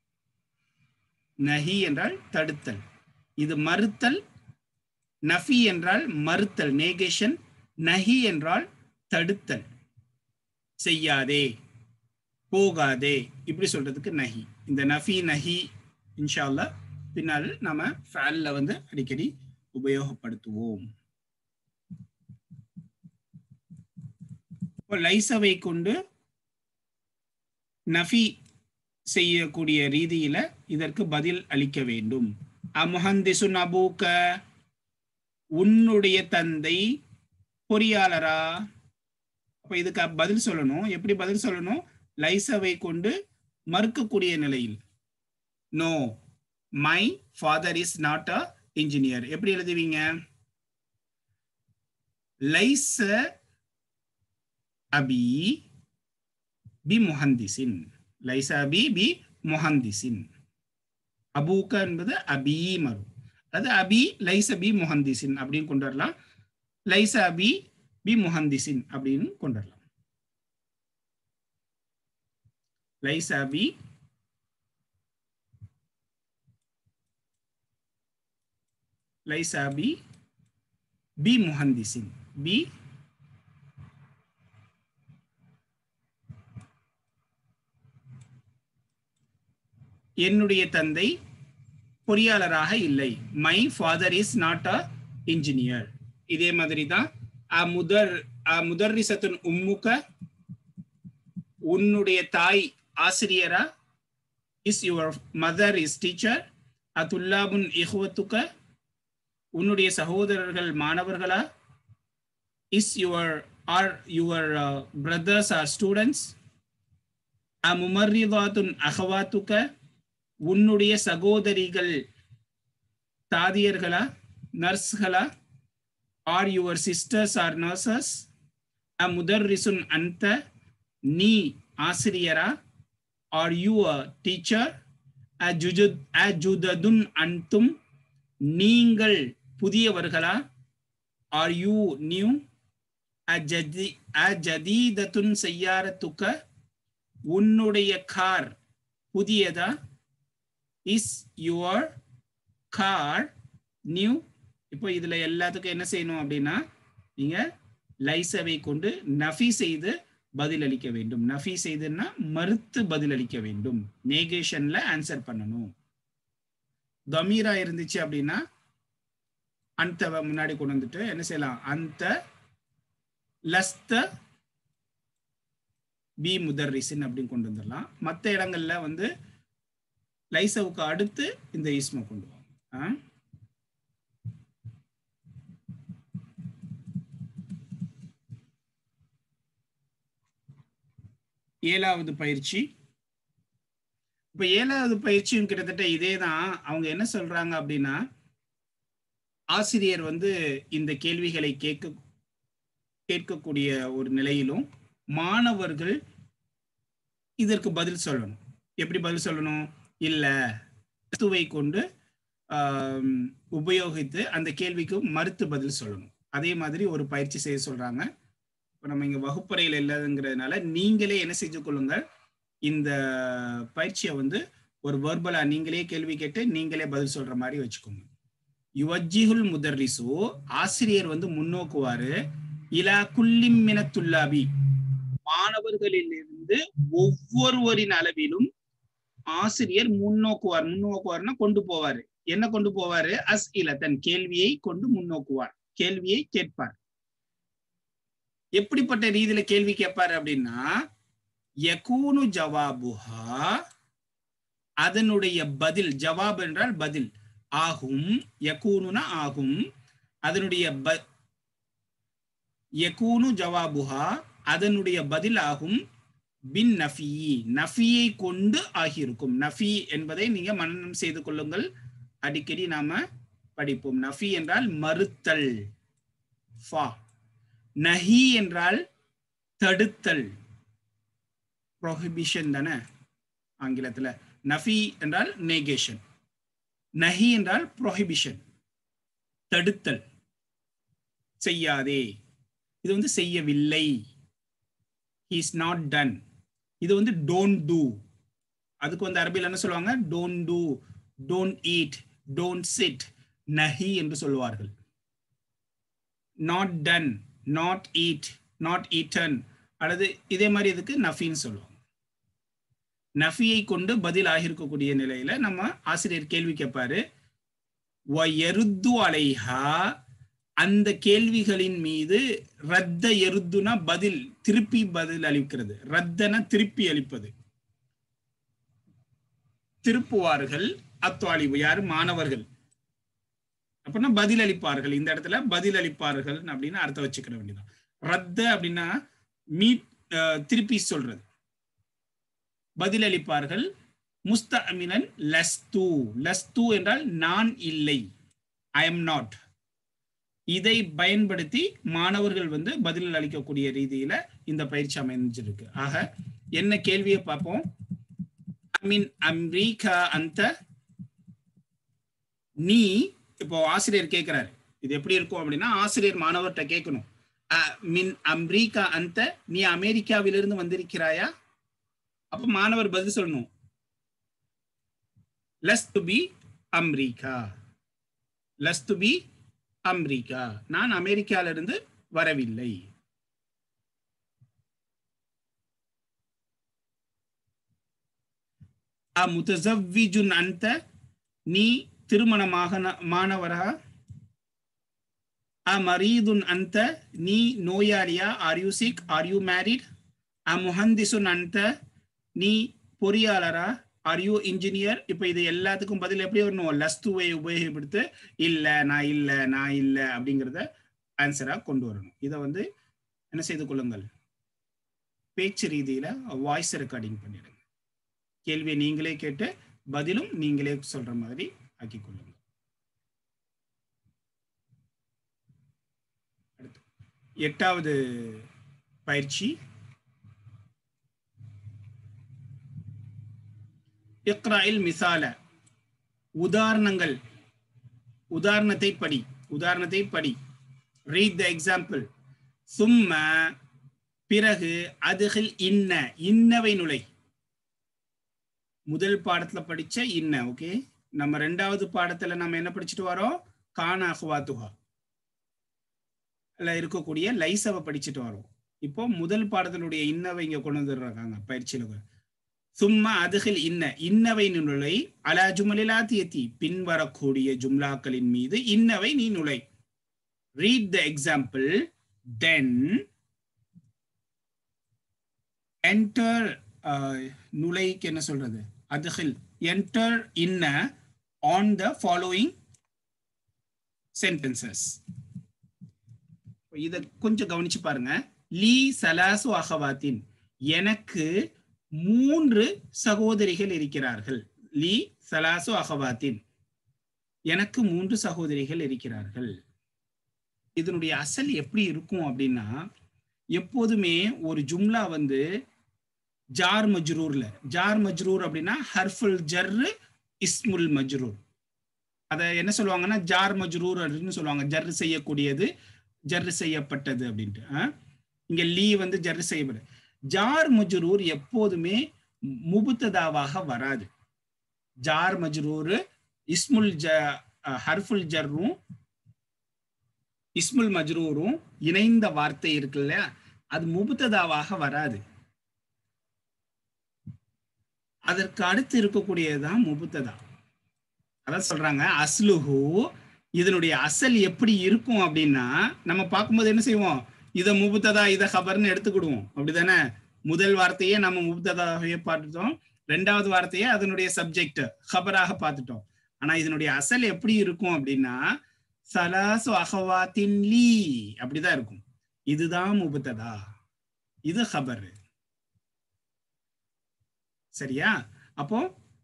நஹி என்றால் தடுத்தல் இது மறுத்தல் நஃபி என்றால் மறுத்தல் நேகேஷன் நஹி என்றால் தடுத்தல் செய்யாதே போகாதே இப்படி சொல்றதுக்கு நஹி இந்த நஃபி நஹி இன்ஷால்லா பின்னால் நாம ஃபேல்ல வந்து அடிக்கடி உபயோகப்படுத்துவோம் இப்போ லைசவை கொண்டு நஃபி செய்யக்கூடிய ரீதியில இதற்கு பதில் அளிக்க வேண்டும் அமுஹந்திசுன் அபூக்க உன்னுடைய தந்தை பொறியாளரா அப்ப இதுக்கு பதில் சொல்லணும் எப்படி பதில் சொல்லணும் லைசவை கொண்டு மறுக்கக்கூடிய நிலையில் no my father is not a engineer எப்படி எழுதுவீங்க லைச அபி பி முஹந்திசின் லைச அபி பி முஹந்திசின் அபூக்க என்பது அபி மறு அது அபி லைச பி முஹந்திசின் அப்படின்னு கொண்டு வரலாம் லைச அபி பி முஹந்திசின் அப்படின்னு கொண்டு வரலாம் லைச அபி லைச அபி பி முஹந்திசின் பி என்னுடைய தந்தை பொறியாளராக இல்லை my father is not a engineer இதே மாதிரி தான் முதர் முதர்ரிசத்துன் உம்முக உன்னுடைய தாய் ஆசிரியரா is your mother is teacher அதுல்லாபுன் இஹுவத்துக்க உன்னுடைய சகோதரர்கள் மாணவர்களா is your are your brothers are students அமுமர்ரிதாத்துன் அகவாத்துக்க உன்னுடைய சகோதரிகள் தாதியர்களா நர்ஸ்களா are your sisters are nurses அ முதர்ரிசுன் அந்த நீ ஆசிரியரா ஆர் யூ அ டீச்சர் அஜுததுன் அன்தும் நீங்கள் புதியவர்களா ஆர் யூ நியூ அஜதி அஜதீதத்துன் செய்யாரத்துக்க உன்னுடைய கார் புதியதா இஸ் யுவர் கார் நியூ இப்போ இதுல எல்லாத்துக்கும் என்ன செய்யணும் அப்படின்னா நீங்க லைசவை கொண்டு நஃபி செய்து பதிலளிக்க வேண்டும் நஃபி செய்துன்னா மறுத்து பதிலளிக்க வேண்டும் நேகேஷன்ல ஆன்சர் பண்ணணும் தமீரா இருந்துச்சு அப்படின்னா அந்த முன்னாடி கொண்டு வந்துட்டு என்ன செய்யலாம் அந்த லஸ்த பி முதர்ரிசின் அப்படின்னு கொண்டு வந்துடலாம் மற்ற இடங்கள்ல வந்து லைசவுக்கு அடுத்து இந்த ஈஸ்மை கொண்டு வாங்க ஏழாவது பயிற்சி இப்ப ஏழாவது பயிற்சியும் கிட்டத்தட்ட இதே தான் அவங்க என்ன சொல்றாங்க அப்படின்னா ஆசிரியர் வந்து இந்த கேள்விகளை கேட்க கேட்கக்கூடிய ஒரு நிலையிலும் மாணவர்கள் இதற்கு பதில் சொல்லணும் எப்படி பதில் சொல்லணும் இல்ல வஸ்துவை கொண்டு ஆம், உபயோகித்து அந்த கேள்விக்கு மறுத்து பதில் சொல்லணும் அதே மாதிரி ஒரு பயிற்சி செய்ய சொல்றாங்க இப்போ நம்ம இங்க வகுப்பறையில் இல்லைங்கிறதுனால நீங்களே என்ன செஞ்சு கொள்ளுங்கள் இந்த பயிற்சியை வந்து ஒரு வெர்பலா நீங்களே கேள்வி கேட்டு நீங்களே பதில் சொல்ற மாதிரி வச்சுக்கோங்க யுவஜிஹுல் முதர்ரிசு ஆசிரியர் வந்து முன்னோக்குவாரு இலா குல்லிம் மினத்துல்லாபி மாணவர்களிலிருந்து ஒவ்வொருவரின் அளவிலும் ஆசிரியர் முன்னோக்குவார் முன்னோக்குவார்னா கொண்டு போவாரு என்ன கொண்டு போவாரு அஸ் இல தன் கேள்வியை கொண்டு முன்னோக்குவார் கேள்வியை கேட்பார் எப்படிப்பட்ட ரீதியில கேள்வி கேட்பாரு அப்படின்னா யகூனு ஜவாபுஹா அதனுடைய பதில் ஜவாப் என்றால் பதில் ஆகும் யகூனுனா ஆகும் அதனுடைய ப யகூனு ஜவாபுஹா அதனுடைய பதில் ஆகும் பின் நஃபி நஃபியை கொண்டு ஆகியிருக்கும் நஃபி என்பதை நீங்க மனனம் செய்து கொள்ளுங்கள் அடிக்கடி நாம படிப்போம் நஃபி என்றால் மறுத்தல் ஃபா நஹி என்றால் தடுத்தல் ப்ரொஹிபிஷன் தானே ஆங்கிலத்துல நஃபி என்றால் நேகேஷன் நஹி என்றால் ப்ரொஹிபிஷன் தடுத்தல் செய்யாதே இது வந்து செய்யவில்லை இஸ் நாட் டன் இது வந்து டோன்ட் டூ அதுக்கு வந்து அரபியில் என்ன சொல்லுவாங்க don't do don't eat don't sit நஹி என்று சொல்லுவார்கள் not done not eat not eaten அல்லது இதே மாதிரி இதுக்கு நஃபின்னு சொல்லுவாங்க நஃபியை கொண்டு பதில் ஆகியிருக்கக்கூடிய நிலையில நம்ம ஆசிரியர் கேள்வி கேட்பாரு எருத்து அலைஹா அந்த கேள்விகளின் மீது ரத்த எருத்துனா பதில் திருப்பி பதில் அளிக்கிறது ரத்தன திருப்பி அளிப்பது திருப்புவார்கள் அத்வாலிவு யாரு மாணவர்கள் அப்படின்னா பதில் அளிப்பார்கள் இந்த இடத்துல பதில் அளிப்பார்கள் அப்படின்னு அர்த்தம் வச்சுக்கிற வேண்டியதான் ரத்த அப்படின்னா மீட் திருப்பி சொல்றது பதில் அளிப்பார்கள் முஸ்தமினன் லஸ்து லஸ்து என்றால் நான் இல்லை ஐ எம் நாட் இதை பயன்படுத்தி மாணவர்கள் வந்து பதில் அளிக்கக்கூடிய ரீதியில இந்த பயிற்சி அமைஞ்சிருக்கு ஆக என்ன கேள்வியை பார்ப்போம் மீன் அம்ரீகா அந்த நீ இப்போ ஆசிரியர் கேட்கிறாரு இது எப்படி இருக்கும் அப்படின்னா ஆசிரியர் மாணவர்கிட்ட கேட்கணும் மின் அம்ரீகா அந்த நீ அமெரிக்காவிலிருந்து வந்திருக்கிறாயா அப்ப மாணவர் பதில் சொல்லணும் லஸ் டு பி அம்ரீகா லஸ் டு பி அமெரிக்கா நான் அமெரிக்காவிலிருந்து வரவில்லை முத்தசவ்விஜுன் அந்த நீ திருமணமாக மாணவரா அமரீதுன் அந்த நீ நோயாளியா are you sick are you married அ முஹந்திசுன் அந்த நீ பொறியாளரா ஆர் யூ இன்ஜினியர் இப்ப இது எல்லாத்துக்கும் பதில் எப்படி வரணும் லஸ்துவை உபயோகப்படுத்து இல்ல நான் இல்ல நான் இல்ல அப்படிங்கிறத ஆன்சரா கொண்டு வரணும் இதை வந்து என்ன செய்து கொள்ளுங்கள் பேச்சு ரீதியில வாய்ஸ் ரெக்கார்டிங் பண்ணிடுங்க கேள்வியை நீங்களே கேட்டு பதிலும் நீங்களே சொல்ற மாதிரி ஆக்கி கொள்ளுங்க எட்டாவது பயிற்சி இக்ராயில் மிசால உதாரணங்கள் உதாரணத்தை படி உதாரணத்தை படி ரீட் த எக்ஸாம்பிள் சும்ம பிறகு அதுகில் இன்ன இன்னவை நுழை முதல் பாடத்துல படிச்ச இன்ன ஓகே நம்ம ரெண்டாவது பாடத்துல நம்ம என்ன படிச்சுட்டு வரோம் கான அஹ்வாத்துஹா இருக்கக்கூடிய லைசவை படிச்சுட்டு வரோம் இப்போ முதல் பாடத்தினுடைய இன்னவை இங்க கொண்டு வந்துடுறாங்க பயிற்சியில சும்மா அதுகில் இன்ன இன்னவை நுழை அலா ஜுமலிலாத்தியத்தி பின்வரக்கூடிய ஜும்லாக்களின் மீது இன்னவை நீ நுழை read the example then enter நுழைக்கு என்ன சொல்றது அதுகில் என்டர் இன்ன ஆன் த ஃபாலோயிங் சென்டென்சஸ் இத கொஞ்சம் கவனிச்சு பாருங்க லீ சலாசு அகவாத்தின் எனக்கு மூன்று சகோதரிகள் இருக்கிறார்கள் லீ சலாசு அகவாத்தின் எனக்கு மூன்று சகோதரிகள் இருக்கிறார்கள் இதனுடைய அசல் எப்படி இருக்கும் அப்படின்னா எப்போதுமே ஒரு ஜும்லா வந்து ஜார் மஜ்ரூர்ல ஜார் மஜ்ரூர் அப்படின்னா ஹர்ஃபுல் ஜர்ரு இஸ்முல் மஜ்ரூர் அதை என்ன சொல்லுவாங்கன்னா ஜார் மஜ்ரூர் அப்படின்னு சொல்லுவாங்க ஜர்ரு செய்யக்கூடியது ஜர்ரு செய்யப்பட்டது அப்படின்ட்டு இங்க லீ வந்து ஜர்ரு செய்யப்படு ஜார் மஜ்ரூர் எப்போதுமே முபுத்ததாவாக வராது ஜார் மஜ்ரூர் இஸ்முல் ஜ ஹர்ஃபுல் ஜர்ரும் இஸ்முல் மஜ்ரூரும் இணைந்த வார்த்தை இருக்கு இல்லையா அது முபுத்ததாவாக வராது அதற்கு அடுத்து இருக்கக்கூடியதுதான் முபுத்ததா அதான் சொல்றாங்க அஸ்லுஹு இதனுடைய அசல் எப்படி இருக்கும் அப்படின்னா நம்ம பார்க்கும்போது என்ன செய்வோம் இதை முபுத்ததா இதை ஹபர்னு எடுத்துக்கிடுவோம் அப்படிதானே முதல் வார்த்தையே நம்ம முபுத்ததாகவே பார்த்துட்டோம் ரெண்டாவது வார்த்தையே அதனுடைய சப்ஜெக்ட் ஹபராக பார்த்துட்டோம் ஆனா இதனுடைய அசல் எப்படி இருக்கும் அப்படின்னா சலாசு அகவாத்தின் லீ அப்படிதான் இருக்கும் இதுதான் முபுத்ததா இது ஹபர் சரியா அப்போ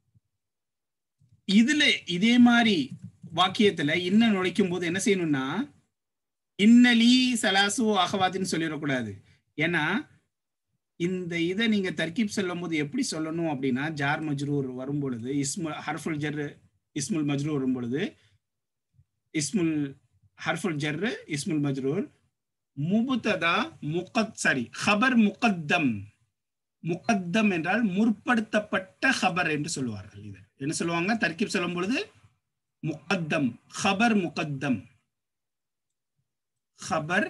இதுல இதே மாதிரி வாக்கியத்துல இன்ன நுழைக்கும் போது என்ன செய்யணும்னா இன்னலி சலாசு அகவாத்தின்னு சொல்லிடக்கூடாது ஏன்னா இந்த இதை நீங்க தர்கீப் சொல்லும் போது எப்படி சொல்லணும் அப்படின்னா ஜார் மஜ்ரூர் வரும் பொழுது இஸ்முல் ஹர்ஃபுல் ஜர் இஸ்முல் மஜ்ரூர் வரும் பொழுது இஸ்முல் ஹர்ஃபுல் ஜர் இஸ்முல் மஜ்ரூர் முபுத்ததா முகத் சாரி ஹபர் முகத்தம் முகத்தம் என்றால் முற்படுத்தப்பட்ட ஹபர் என்று சொல்லுவார்கள் இது என்ன சொல்லுவாங்க தர்கீப் சொல்லும் பொழுது முகத்தம் ஹபர் முகத்தம் ஹபர்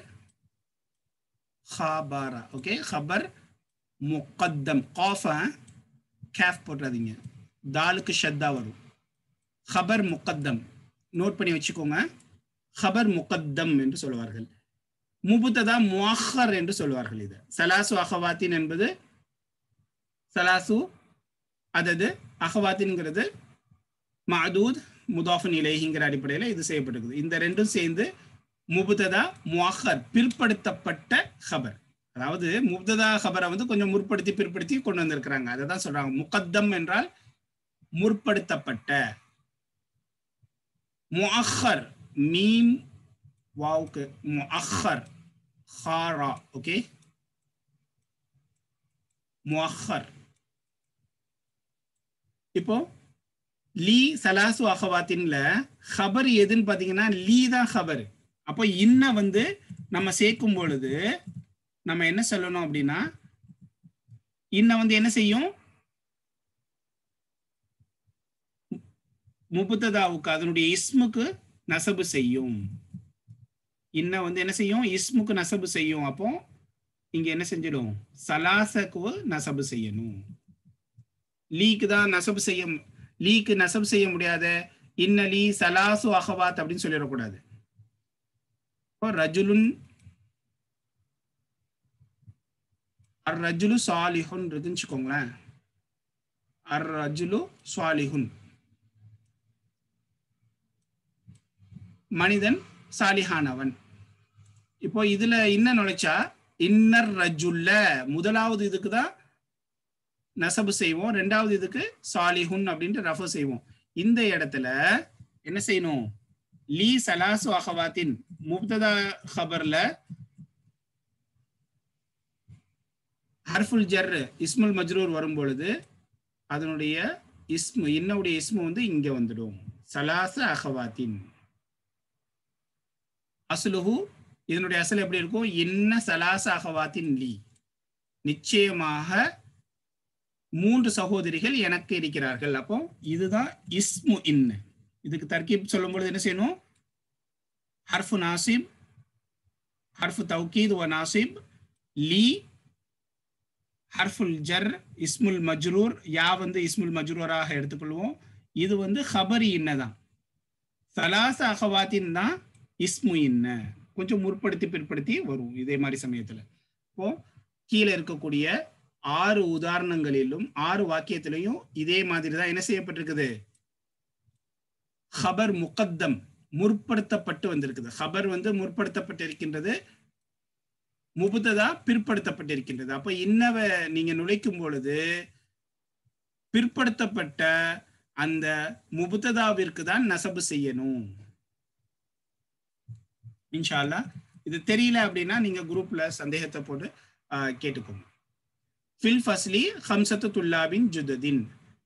ஹாபாரா ஓகே ஹபர் முகத்தம் காஃபா கேஃப் போட்டுறாதீங்க தாலுக்கு ஷத்தா வரும் ஹபர் முகத்தம் நோட் பண்ணி வச்சுக்கோங்க ஹபர் முகத்தம் என்று சொல்லுவார்கள் முபுத்ததா முஹர் என்று சொல்லுவார்கள் இது சலாசு அகவாத்தின் என்பது சலாசு அதது அகவாத்தின்ங்கிறது மதூத் முதாஃபன் இலேஹிங்கிற அடிப்படையில் இது செய்யப்பட்டிருக்குது இந்த ரெண்டும் சேர்ந்து முபுததா முஹர் பிற்படுத்தப்பட்ட ஹபர் அதாவது முப்ததா ஹபரை வந்து கொஞ்சம் முற்படுத்தி பிற்படுத்தி கொண்டு வந்திருக்கிறாங்க அதை தான் சொல்றாங்க முகத்தம் என்றால் முற்படுத்தப்பட்ட முஅஹர் மீம் வாவுக்கு முஅஹர் ஹாரா ஓகே முஅஹர் இப்போ லீ சலாசு அகவாத்தின்ல ஹபர் எதுன்னு பாத்தீங்கன்னா லீ தான் ஹபர் அப்போ இன்ன வந்து நம்ம சேர்க்கும் பொழுது நம்ம என்ன சொல்லணும் அப்படின்னா இன்ன வந்து என்ன செய்யும் முபுத்ததாவுக்கு அதனுடைய இஸ்முக்கு நசபு செய்யும் இன்ன வந்து என்ன செய்யும் இஸ்முக்கு நசபு செய்யும் அப்போ இங்க என்ன செஞ்சிடும் சலாசக்கு நசபு செய்யணும் லீக்கு தான் நசபு செய்ய லீக்கு நசபு செய்ய முடியாத இன்ன லீ சலாசு அகவாத் அப்படின்னு சொல்லிடக்கூடாது ரஜுலுன் அர் ரஜுலு சாலிஹுன் இருக்குன்னு வச்சுக்கோங்களேன் அர் ரஜுலு சாலிஹுன் மனிதன் சாலிஹானவன் இப்போ இதுல என்ன நுழைச்சா இன்னர் ரஜுல்ல முதலாவது இதுக்கு தான் நசபு செய்வோம் ரெண்டாவது இதுக்கு சாலிஹுன் அப்படின்ட்டு ரஃபு செய்வோம் இந்த இடத்துல என்ன செய்யணும் லீ சலாசு அகவாத்தின் முப்ததா ஹபர்ல ஹர்ஃபுல் ஜர் இஸ்முல் மஜ்ரூர் வரும் பொழுது அதனுடைய இஸ்மு இன்னுடைய இஸ்மு வந்து இங்க வந்துடும் சலாச அகவாத்தின் அசுலுஹு இதனுடைய அசல் எப்படி இருக்கும் இன்ன சலாச அகவாத்தின் லீ நிச்சயமாக மூன்று சகோதரிகள் எனக்கு இருக்கிறார்கள் அப்போ இதுதான் இஸ்மு இன்ன இதுக்கு தர்கீப் சொல்லும் பொழுது என்ன செய்யணும் ஹர்ஃபு நாசிப் ஹர்ஃபு தௌகீத் வ நாசிப் லீ ஹர்ஃபுல் ஜர் இஸ்முல் மஜ்ரூர் யா வந்து இஸ்முல் மஜ்ரூராக எடுத்துக்கொள்வோம் இது வந்து ஹபரி இன்னதான் சலாச அகவாத்தின் தான் இஸ்மு இன்ன கொஞ்சம் முற்படுத்தி பிற்படுத்தி வரும் இதே மாதிரி சமயத்துல இப்போ கீழே இருக்கக்கூடிய ஆறு உதாரணங்களிலும் ஆறு வாக்கியத்திலையும் இதே மாதிரி தான் என்ன செய்யப்பட்டிருக்குது ஹபர் முகத்தம் முற்படுத்தப்பட்டு வந்திருக்குது ஹபர் வந்து முற்படுத்தப்பட்டு இருக்கின்றது முபுத்ததா பிற்படுத்தப்பட்டிருக்கின்றது அப்ப இன்னவ நீங்க நுழைக்கும் பொழுது பிற்படுத்தப்பட்ட அந்த முபுத்ததாவிற்கு தான் நசபு செய்யணும் இன்ஷா அல்லாஹ் இது தெரியல அப்படின்னா நீங்க குரூப்ல சந்தேகத்தை போட்டு ஆஹ், கேட்டுக்கோங்க ஃபில் ஃபஸ்லி ஹம்சத்து துல்லாபின் ஜுததின்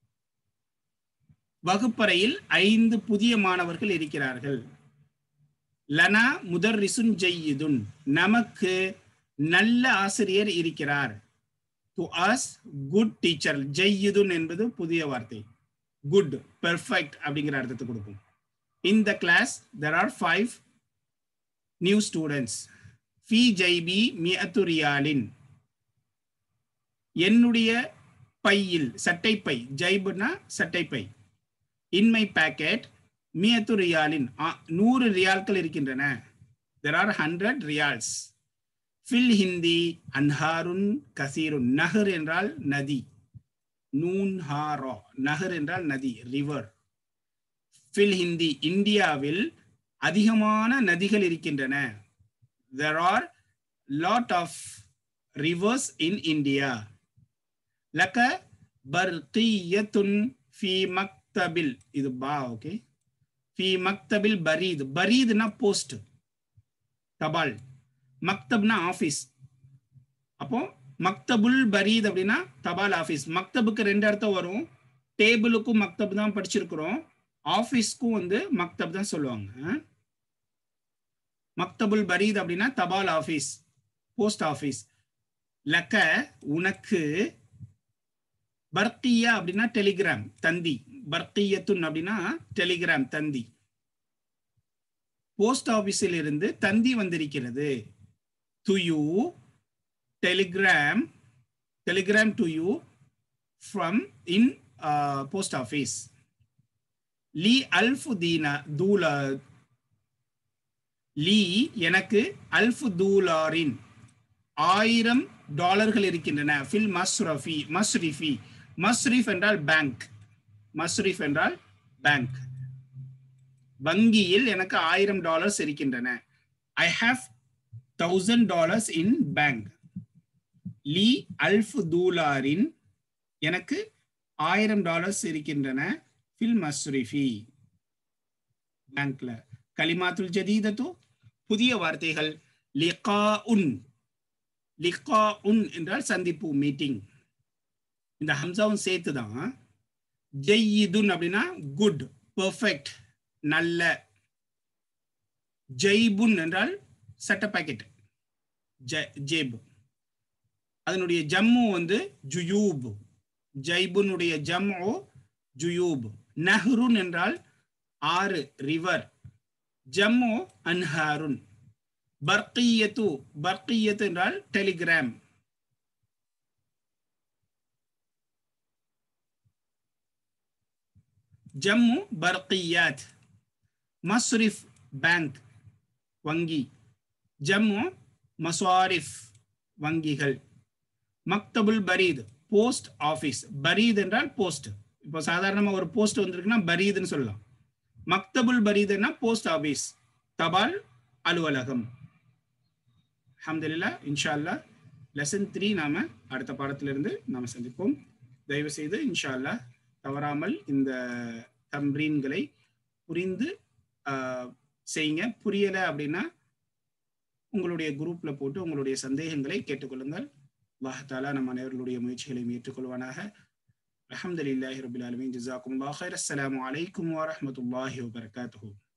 வகுப்பறையில் ஐந்து புதிய மாணவர்கள் இருக்கிறார்கள் லனா முதர்ரிசுன் ஜெய்யிதுன் நமக்கு நல்ல ஆசிரியர் இருக்கிறார் டு அஸ் குட் டீச்சர் ஜெய்யிதுன் என்பது புதிய வார்த்தை குட் பெர்ஃபெக்ட் அப்படிங்கிற அர்த்தத்தை கொடுக்கும் in the class there are five new students ஃபி ஜைபி மியத்து ரியாலின் என்னுடைய பையில் சட்டை பை ஜைபுனா சட்டை பை இன் மை பேக்கெட் மியத்து ரியாலின் நூறு ரியால்கள் இருக்கின்றன தெர் ஆர் ஹண்ட்ரட் ரியால்ஸ் ஃபில் ஹிந்தி அன்ஹாருன் கசீருன் நஹர் என்றால் நதி நூன் ஹாரோ நஹர் என்றால் நதி ரிவர் ஃபில் ஹிந்தி இந்தியாவில் அதிகமான நதிகள் இருக்கின்றன there are lot of rivers in India லக்க பர்கியத்துன் ஃபி மக்தபில் இது பா ஓகே ஃபி மக்தபில் பரீத் பரீத்னா போஸ்ட் தபால் மக்தப்னா ஆஃபீஸ் அப்போ மக்தபுல் பரீத் அப்படின்னா தபால் ஆஃபீஸ் மக்தபுக்கு ரெண்டு அர்த்தம் வரும் டேபிளுக்கும் மக்தப் தான் படிச்சிருக்கிறோம் ஆஃபீஸ்க்கும் வந்து மக்தப் தான் சொல்லுவாங்க மக்தபுல் பரீத் அப்படின்னா தபால் ஆஃபீஸ் போஸ்ட் ஆஃபீஸ் லக்க உனக்கு பர்கியா அப்படின்னா டெலிகிராம் தந்தி பர்கியத்துன் அப்படின்னா டெலிகிராம் தந்தி போஸ்ட் ஆபீஸில் இருந்து தந்தி வந்திருக்கிறது to you telegram telegram to you from in post office லீ அல்ஃபு தீனா தூலா லீ எனக்கு அல்ஃபு தூலாரின் ஆயிரம் டாலர்கள் இருக்கின்றன ஃபில் மஸ்ரஃபி மஸ்ரிஃபி மஸ்ரிஃப் என்றால் பேங்க் மஸ்ரிஃப் என்றால் பேங்க் வங்கியில் எனக்கு ஆயிரம் டாலர்ஸ் இருக்கின்றன I have thousand dollars in bank லீ அல்ஃப் தூலாரின் எனக்கு ஆயிரம் டாலர்ஸ் இருக்கின்றன ஃபில் மஸ்ரிஃபி பேங்க்ல கலிமாத்துல் ஜதீதத்து புதிய வார்த்தைகள் லிகா உன் லிகா உன் என்றால் சந்திப்பு மீட்டிங் இந்த ஹம்சாவும் சேர்த்து தான் ஜெய்யிதுன் அப்படின்னா குட் பெர்ஃபெக்ட் நல்ல ஜெய்புன் என்றால் சட்ட பாக்கெட் ஜேப் அதனுடைய ஜம்மு வந்து ஜுயூப் ஜைபுனுடைய ஜம்மு ஜுயூப் நஹ்ருன் என்றால் ஆறு ரிவர் ஜம்மு அன்ஹாருன் பர்கியத்து பர்கியத்து என்றால் டெலிகிராம் ஜம்மு பர்கியாத் மஸ்ரிஃப் பேங்க் வங்கி ஜம்மு மசாரிஃப் வங்கிகள் மக்தபுல் பரீத் போஸ்ட் ஆஃபீஸ் பரீத் என்றால் போஸ்ட் இப்போ சாதாரணமாக ஒரு போஸ்ட் வந்திருக்குன்னா பரீதுன்னு சொல்லலாம் மக்தபுல் பரீதுன்னா போஸ்ட் ஆஃபீஸ் தபால் அலுவலகம் அஹமதுல்லா இன்ஷா அல்லா லெசன் த்ரீ நாம அடுத்த பாடத்திலிருந்து நாம சந்திப்போம் தயவு செய்து இன்ஷா அல்லா தவறாமல் இந்த தம்ரீன்களை புரிந்து செய்யுங்க புரியலை அப்படின்னா உங்களுடைய குரூப்ல போட்டு உங்களுடைய சந்தேகங்களை கேட்டுக்கொள்ளுங்கள் அல்லாஹாலா நம் அனைவர்களுடைய முயற்சிகளையும் ஏற்றுக்கொள்வானாக அஹமதுல்லாஹி ரபுல் ஆலமின் ஜிசாக்கும் அஸ்லாம் வலைக்கம் வரமத்துல்லாஹி வபரகாத்து